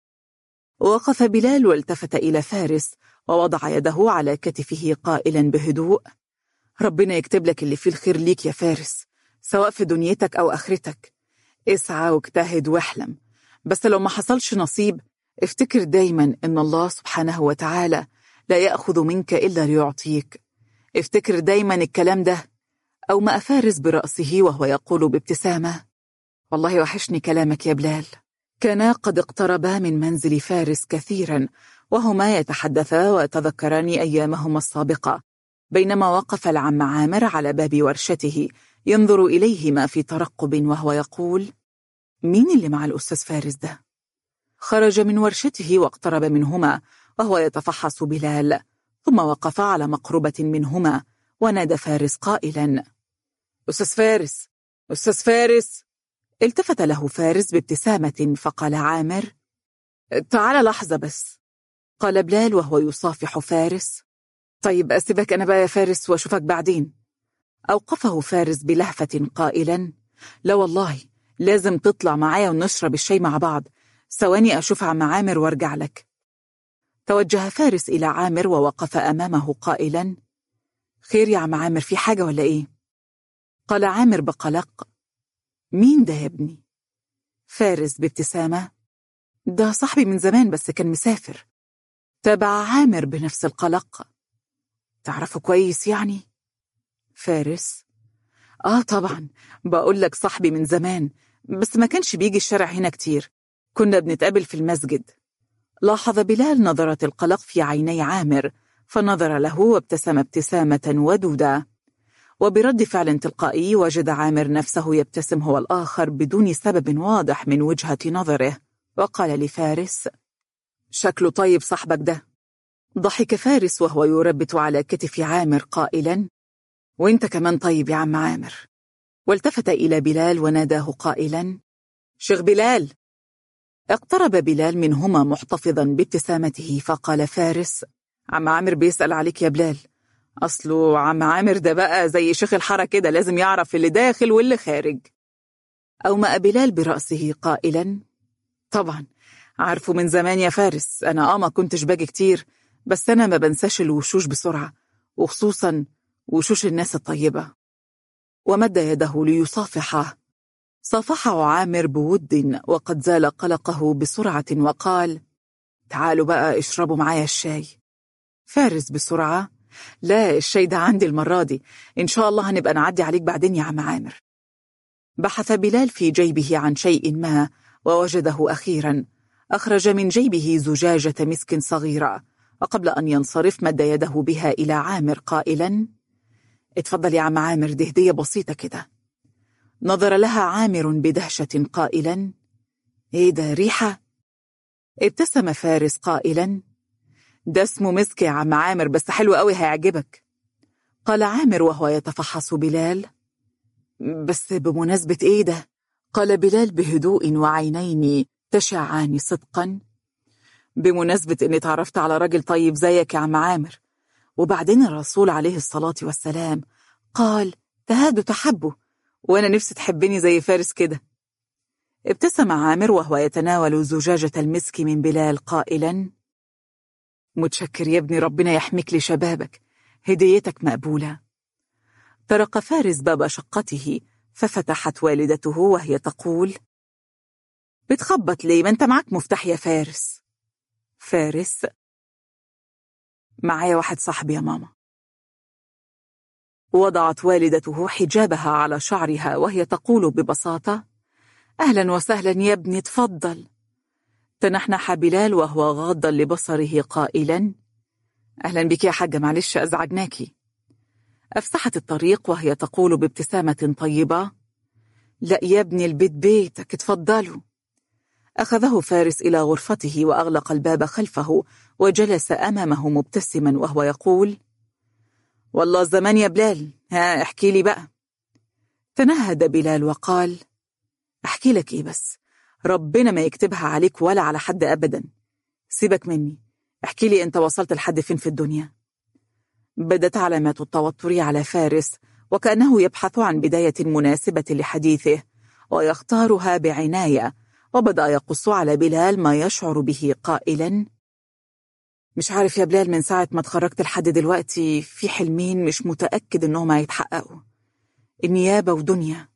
وقف بلال والتفت إلى فارس ووضع يده على كتفه قائلا بهدوء ربنا يكتب لك اللي فيه الخير ليك يا فارس سواء في دنيتك أو آخرتك اسعى واجتهد واحلم بس لو ما حصلش نصيب افتكر دايما إن الله سبحانه وتعالى لا يأخذ منك إلا ليعطيك افتكر دايما الكلام ده أو ما أفارس برأسه وهو يقول بابتسامة والله وحشني كلامك يا بلال كانا قد اقتربا من منزل فارس كثيرا وهما يتحدثا ويتذكران أيامهما السابقة بينما وقف العم عامر على باب ورشته ينظر إليهما في ترقب وهو يقول مين اللي مع الأستاذ فارس ده؟ خرج من ورشته واقترب منهما وهو يتفحص بلال ثم وقف على مقربة منهما ونادى فارس قائلا أستاذ فارس أستاذ فارس التفت له فارس بابتسامة فقال عامر تعال لحظة بس قال بلال وهو يصافح فارس طيب أسيبك أنا بقى يا فارس وأشوفك بعدين أوقفه فارس بلهفة قائلا لا والله لازم تطلع معايا ونشرب الشاي مع بعض ثواني أشوف عم عامر وارجع لك توجه فارس إلى عامر ووقف أمامه قائلا خير يا عم عامر في حاجة ولا إيه؟ قال عامر بقلق مين ده يا ابني؟ فارس بابتسامة ده صاحبي من زمان بس كان مسافر تابع عامر بنفس القلق تعرفه كويس يعني؟ فارس آه طبعا بقول لك صاحبي من زمان بس ما كانش بيجي الشارع هنا كتير كنا بنتقابل في المسجد لاحظ بلال نظرة القلق في عيني عامر فنظر له وابتسم ابتسامة ودودة وبرد فعل تلقائي وجد عامر نفسه يبتسم هو الآخر بدون سبب واضح من وجهة نظره وقال لفارس شكله طيب صاحبك ده ضحك فارس وهو يربت على كتف عامر قائلا وانت كمان طيب يا عم عامر والتفت إلى بلال وناداه قائلا شيخ بلال اقترب بلال منهما محتفظا بابتسامته فقال فارس عم عامر بيسأل عليك يا بلال أصله عم عامر ده بقى زي شيخ الحارة كده لازم يعرف اللي داخل واللي خارج أومأ بلال برأسه قائلا طبعا عارفه من زمان يا فارس أنا آه ما كنتش باجي كتير بس أنا ما بنساش الوشوش بسرعة وخصوصا وشوش الناس الطيبة ومد يده ليصافحه صافحه عامر بود وقد زال قلقه بسرعة وقال تعالوا بقى اشربوا معايا الشاي فارس بسرعة لا الشاي ده عندي المرة دي إن شاء الله هنبقى نعدي عليك بعدين يا عم عامر بحث بلال في جيبه عن شيء ما ووجده أخيرا أخرج من جيبه زجاجة مسك صغيرة وقبل أن ينصرف مد يده بها إلى عامر قائلا اتفضل يا عم عامر دي هدية بسيطة كده نظر لها عامر بدهشة قائلا ايه ده ريحة؟ ابتسم فارس قائلا ده اسمه مسك يا عم عامر بس حلو قوي هيعجبك قال عامر وهو يتفحص بلال بس بمناسبة ايه ده؟ قال بلال بهدوء وعينين تشعان صدقا بمناسبة اني تعرفت على راجل طيب زيك يا عم عامر وبعدين الرسول عليه الصلاة والسلام قال تهادوا تحبوا وأنا نفسي تحبني زي فارس كده ابتسم عامر وهو يتناول زجاجة المسك من بلال قائلا متشكر يا ابني ربنا يحميك لشبابك هديتك مقبولة طرق فارس باب شقته ففتحت والدته وهي تقول بتخبط ليه ما انت معك مفتاح يا فارس فارس معايا واحد صاحبي يا ماما وضعت والدته حجابها على شعرها وهي تقول ببساطة أهلا وسهلا يا ابني تفضل تنحنح بلال وهو غاضا لبصره قائلا أهلا بك يا حاجة معلش أزعجناكي أفسحت الطريق وهي تقول بابتسامة طيبة لا يا ابني البيت بيتك تفضلوا أخذه فارس إلى غرفته وأغلق الباب خلفه وجلس أمامه مبتسما وهو يقول والله زمان يا بلال ها احكي لي بقى تنهد بلال وقال احكي لك ايه بس ربنا ما يكتبها عليك ولا على حد أبدا سيبك مني احكي لي انت وصلت لحد فين في الدنيا بدت علامات التوتر على فارس وكأنه يبحث عن بداية مناسبة لحديثه ويختارها بعناية وبدأ يقص على بلال ما يشعر به قائلا مش عارف يا بلال من ساعة ما اتخرجت لحد دلوقتي في حلمين مش متأكد انهم هيتحققوا النيابة ودنيا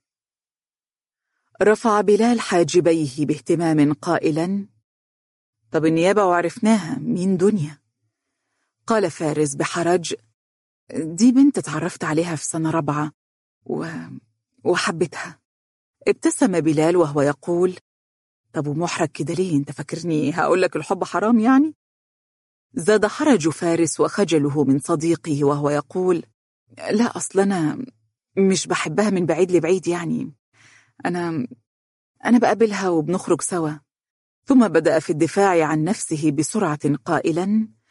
رفع بلال حاجبيه باهتمام قائلا طب النيابة وعرفناها مين دنيا قال فارس بحرج دي بنت اتعرفت عليها في سنة رابعة و... وحبتها ابتسم بلال وهو يقول طب ومحرج كده ليه انت فاكرني هقول الحب حرام يعني زاد حرج فارس وخجله من صديقه وهو يقول لا أصل أنا مش بحبها من بعيد لبعيد يعني أنا أنا بقابلها وبنخرج سوا ثم بدأ في الدفاع عن نفسه بسرعة قائلا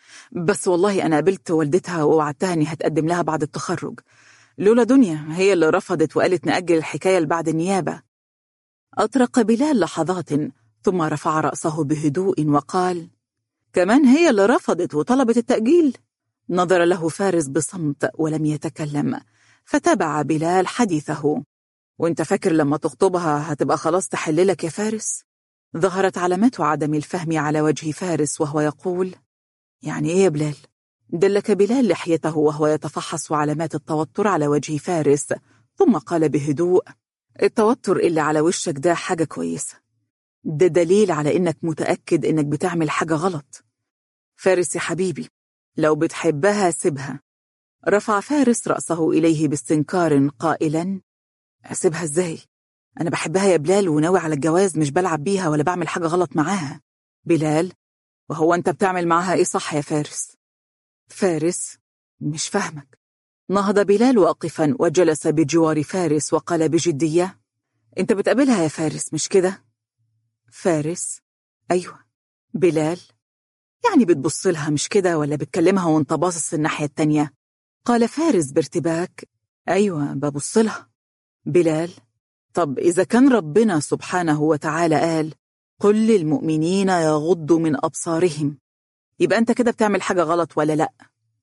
بس والله أنا قابلت والدتها ووعدتها إني هتقدم لها بعد التخرج لولا دنيا هي اللي رفضت وقالت نأجل الحكاية لبعد النيابة أطرق بلال لحظات ثم رفع رأسه بهدوء وقال كمان هي اللي رفضت وطلبت التأجيل نظر له فارس بصمت ولم يتكلم فتابع بلال حديثه وانت فاكر لما تخطبها هتبقى خلاص تحللك يا فارس؟ ظهرت علامات عدم الفهم على وجه فارس وهو يقول يعني ايه يا بلال؟ دلك بلال لحيته وهو يتفحص علامات التوتر على وجه فارس ثم قال بهدوء التوتر اللي على وشك ده حاجة كويسة ده دليل على إنك متأكد إنك بتعمل حاجة غلط فارس يا حبيبي لو بتحبها سيبها رفع فارس رأسه إليه باستنكار قائلا أسيبها إزاي؟ أنا بحبها يا بلال وناوي على الجواز مش بلعب بيها ولا بعمل حاجة غلط معاها بلال وهو أنت بتعمل معاها إيه صح يا فارس؟ فارس مش فاهمك نهض بلال واقفا وجلس بجوار فارس وقال بجدية أنت بتقابلها يا فارس مش كده؟ فارس أيوة بلال يعني بتبص لها مش كده ولا بتكلمها وانت باصص الناحية التانية قال فارس بارتباك أيوة ببص لها بلال طب إذا كان ربنا سبحانه وتعالى قال قل للمؤمنين يغضوا من أبصارهم يبقى أنت كده بتعمل حاجة غلط ولا لأ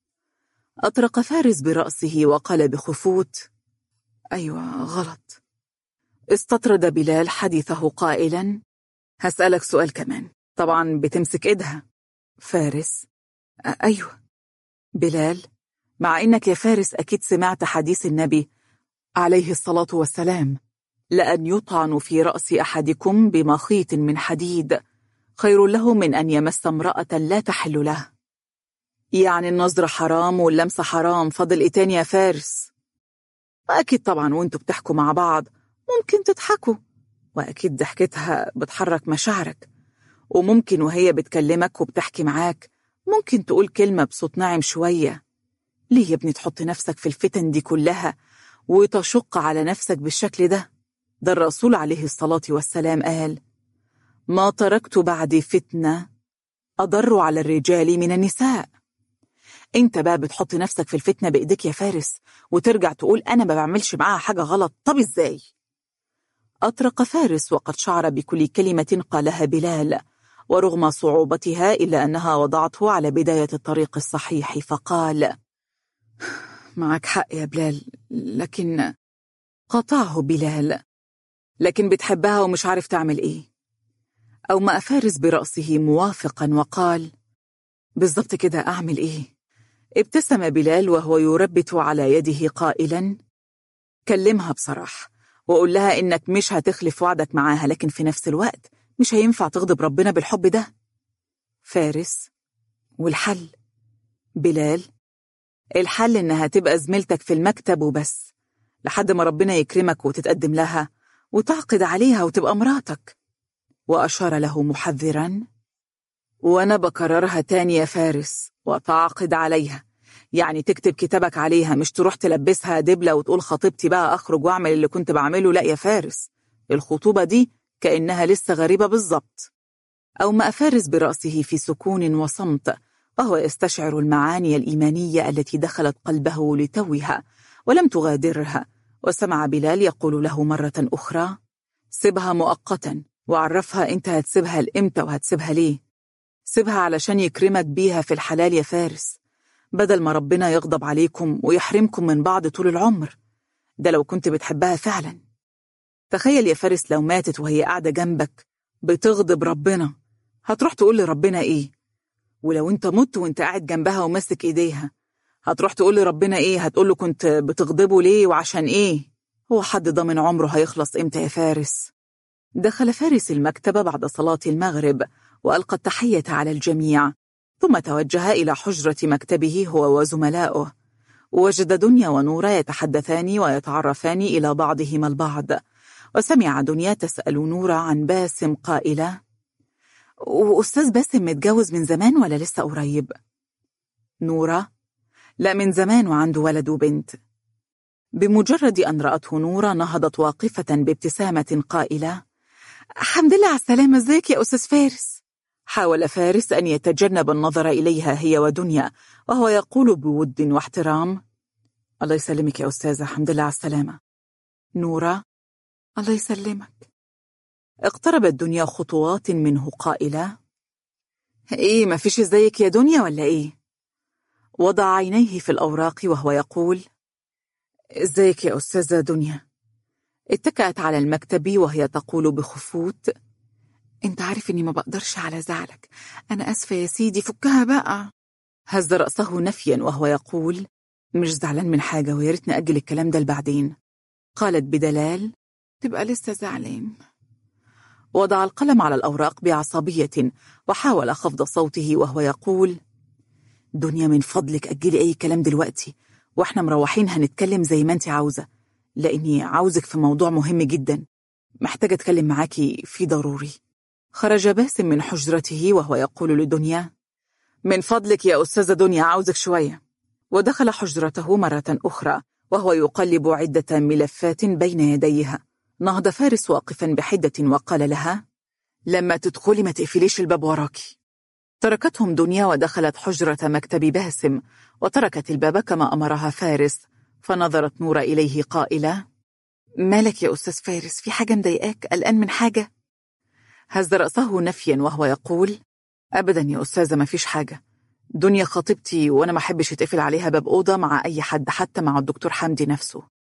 أطرق فارس برأسه وقال بخفوت أيوة غلط استطرد بلال حديثه قائلا هسألك سؤال كمان طبعا بتمسك إيدها فارس أيوة بلال مع إنك يا فارس أكيد سمعت حديث النبي عليه الصلاة والسلام لأن يطعن في رأس أحدكم بمخيط من حديد خير له من أن يمس امرأة لا تحل له يعني النظر حرام واللمسة حرام فضل إيه تاني يا فارس وأكيد طبعا وانتوا بتحكوا مع بعض ممكن تضحكوا وأكيد ضحكتها بتحرك مشاعرك وممكن وهي بتكلمك وبتحكي معاك ممكن تقول كلمة بصوت ناعم شوية ليه يا ابني تحط نفسك في الفتن دي كلها وتشق على نفسك بالشكل ده ده الرسول عليه الصلاة والسلام قال ما تركت بعدي فتنة أضر على الرجال من النساء انت بقى بتحط نفسك في الفتنة بإيديك يا فارس وترجع تقول أنا ما بعملش معاها حاجة غلط طب إزاي؟ أطرق فارس وقد شعر بكل كلمة قالها بلال ورغم صعوبتها إلا أنها وضعته على بداية الطريق الصحيح فقال معك حق يا بلال لكن قطعه بلال لكن بتحبها ومش عارف تعمل إيه أو ما فارس برأسه موافقا وقال بالضبط كده أعمل إيه ابتسم بلال وهو يربت على يده قائلا كلمها بصراحة وقول لها إنك مش هتخلف وعدك معاها لكن في نفس الوقت مش هينفع تغضب ربنا بالحب ده فارس والحل بلال الحل إنها تبقى زميلتك في المكتب وبس لحد ما ربنا يكرمك وتتقدم لها وتعقد عليها وتبقى مراتك وأشار له محذرا وأنا بكررها تاني يا فارس وتعقد عليها يعني تكتب كتابك عليها مش تروح تلبسها دبلة وتقول خطيبتي بقى أخرج وأعمل اللي كنت بعمله لا يا فارس الخطوبة دي كأنها لسه غريبة بالظبط أو ما فارس برأسه في سكون وصمت وهو يستشعر المعاني الإيمانية التي دخلت قلبه لتوها ولم تغادرها وسمع بلال يقول له مرة أخرى سيبها مؤقتا وعرفها أنت هتسيبها لإمتى وهتسيبها ليه سيبها علشان يكرمك بيها في الحلال يا فارس بدل ما ربنا يغضب عليكم ويحرمكم من بعض طول العمر ده لو كنت بتحبها فعلا تخيل يا فارس لو ماتت وهي قاعدة جنبك بتغضب ربنا هتروح تقول لربنا ايه ولو انت مت وانت قاعد جنبها وماسك ايديها هتروح تقول لربنا ايه هتقول له كنت بتغضبه ليه وعشان ايه هو حد ضامن عمره هيخلص امتى يا فارس دخل فارس المكتب بعد صلاة المغرب وألقى التحية على الجميع ثم توجه إلى حجرة مكتبه هو وزملاؤه وجد دنيا ونورا يتحدثان ويتعرفان إلى بعضهما البعض وسمع دنيا تسأل نورا عن باسم قائلة وأستاذ باسم متجوز من زمان ولا لسه قريب؟ نورا لا من زمان وعنده ولد وبنت بمجرد أن رأته نورا نهضت واقفة بابتسامة قائلة الحمد لله على السلامة ازيك يا أستاذ فارس حاول فارس أن يتجنب النظر إليها هي ودنيا وهو يقول بود واحترام الله يسلمك يا أستاذة الحمد لله على السلامة نورة الله يسلمك اقتربت دنيا خطوات منه قائلة ايه ما فيش ازيك يا دنيا ولا ايه وضع عينيه في الأوراق وهو يقول ازيك يا أستاذة دنيا اتكأت على المكتب وهي تقول بخفوت انت عارف اني ما بقدرش على زعلك انا اسفة يا سيدي فكها بقى هز رأسه نفيا وهو يقول مش زعلان من حاجة ويا ريت نأجل الكلام ده لبعدين قالت بدلال تبقى لسه زعلان وضع القلم على الأوراق بعصبية وحاول خفض صوته وهو يقول دنيا من فضلك أجلي أي كلام دلوقتي وإحنا مروحين هنتكلم زي ما أنت عاوزة لأني عاوزك في موضوع مهم جدا محتاجة أتكلم معاكي في ضروري خرج باسم من حجرته وهو يقول لدنيا من فضلك يا أستاذة دنيا عاوزك شوية ودخل حجرته مرة أخرى وهو يقلب عدة ملفات بين يديها نهض فارس واقفا بحدة وقال لها لما تدخلي ما تقفليش الباب وراكي تركتهم دنيا ودخلت حجرة مكتب باسم وتركت الباب كما أمرها فارس فنظرت نور إليه قائلة مالك يا أستاذ فارس في حاجة مضايقاك قلقان من حاجة؟ هز رأسه نفيا وهو يقول أبدا يا أستاذة ما فيش حاجة دنيا خطيبتي وأنا ما أحبش يتقفل عليها باب أوضة مع أي حد حتى مع الدكتور حمدي نفسه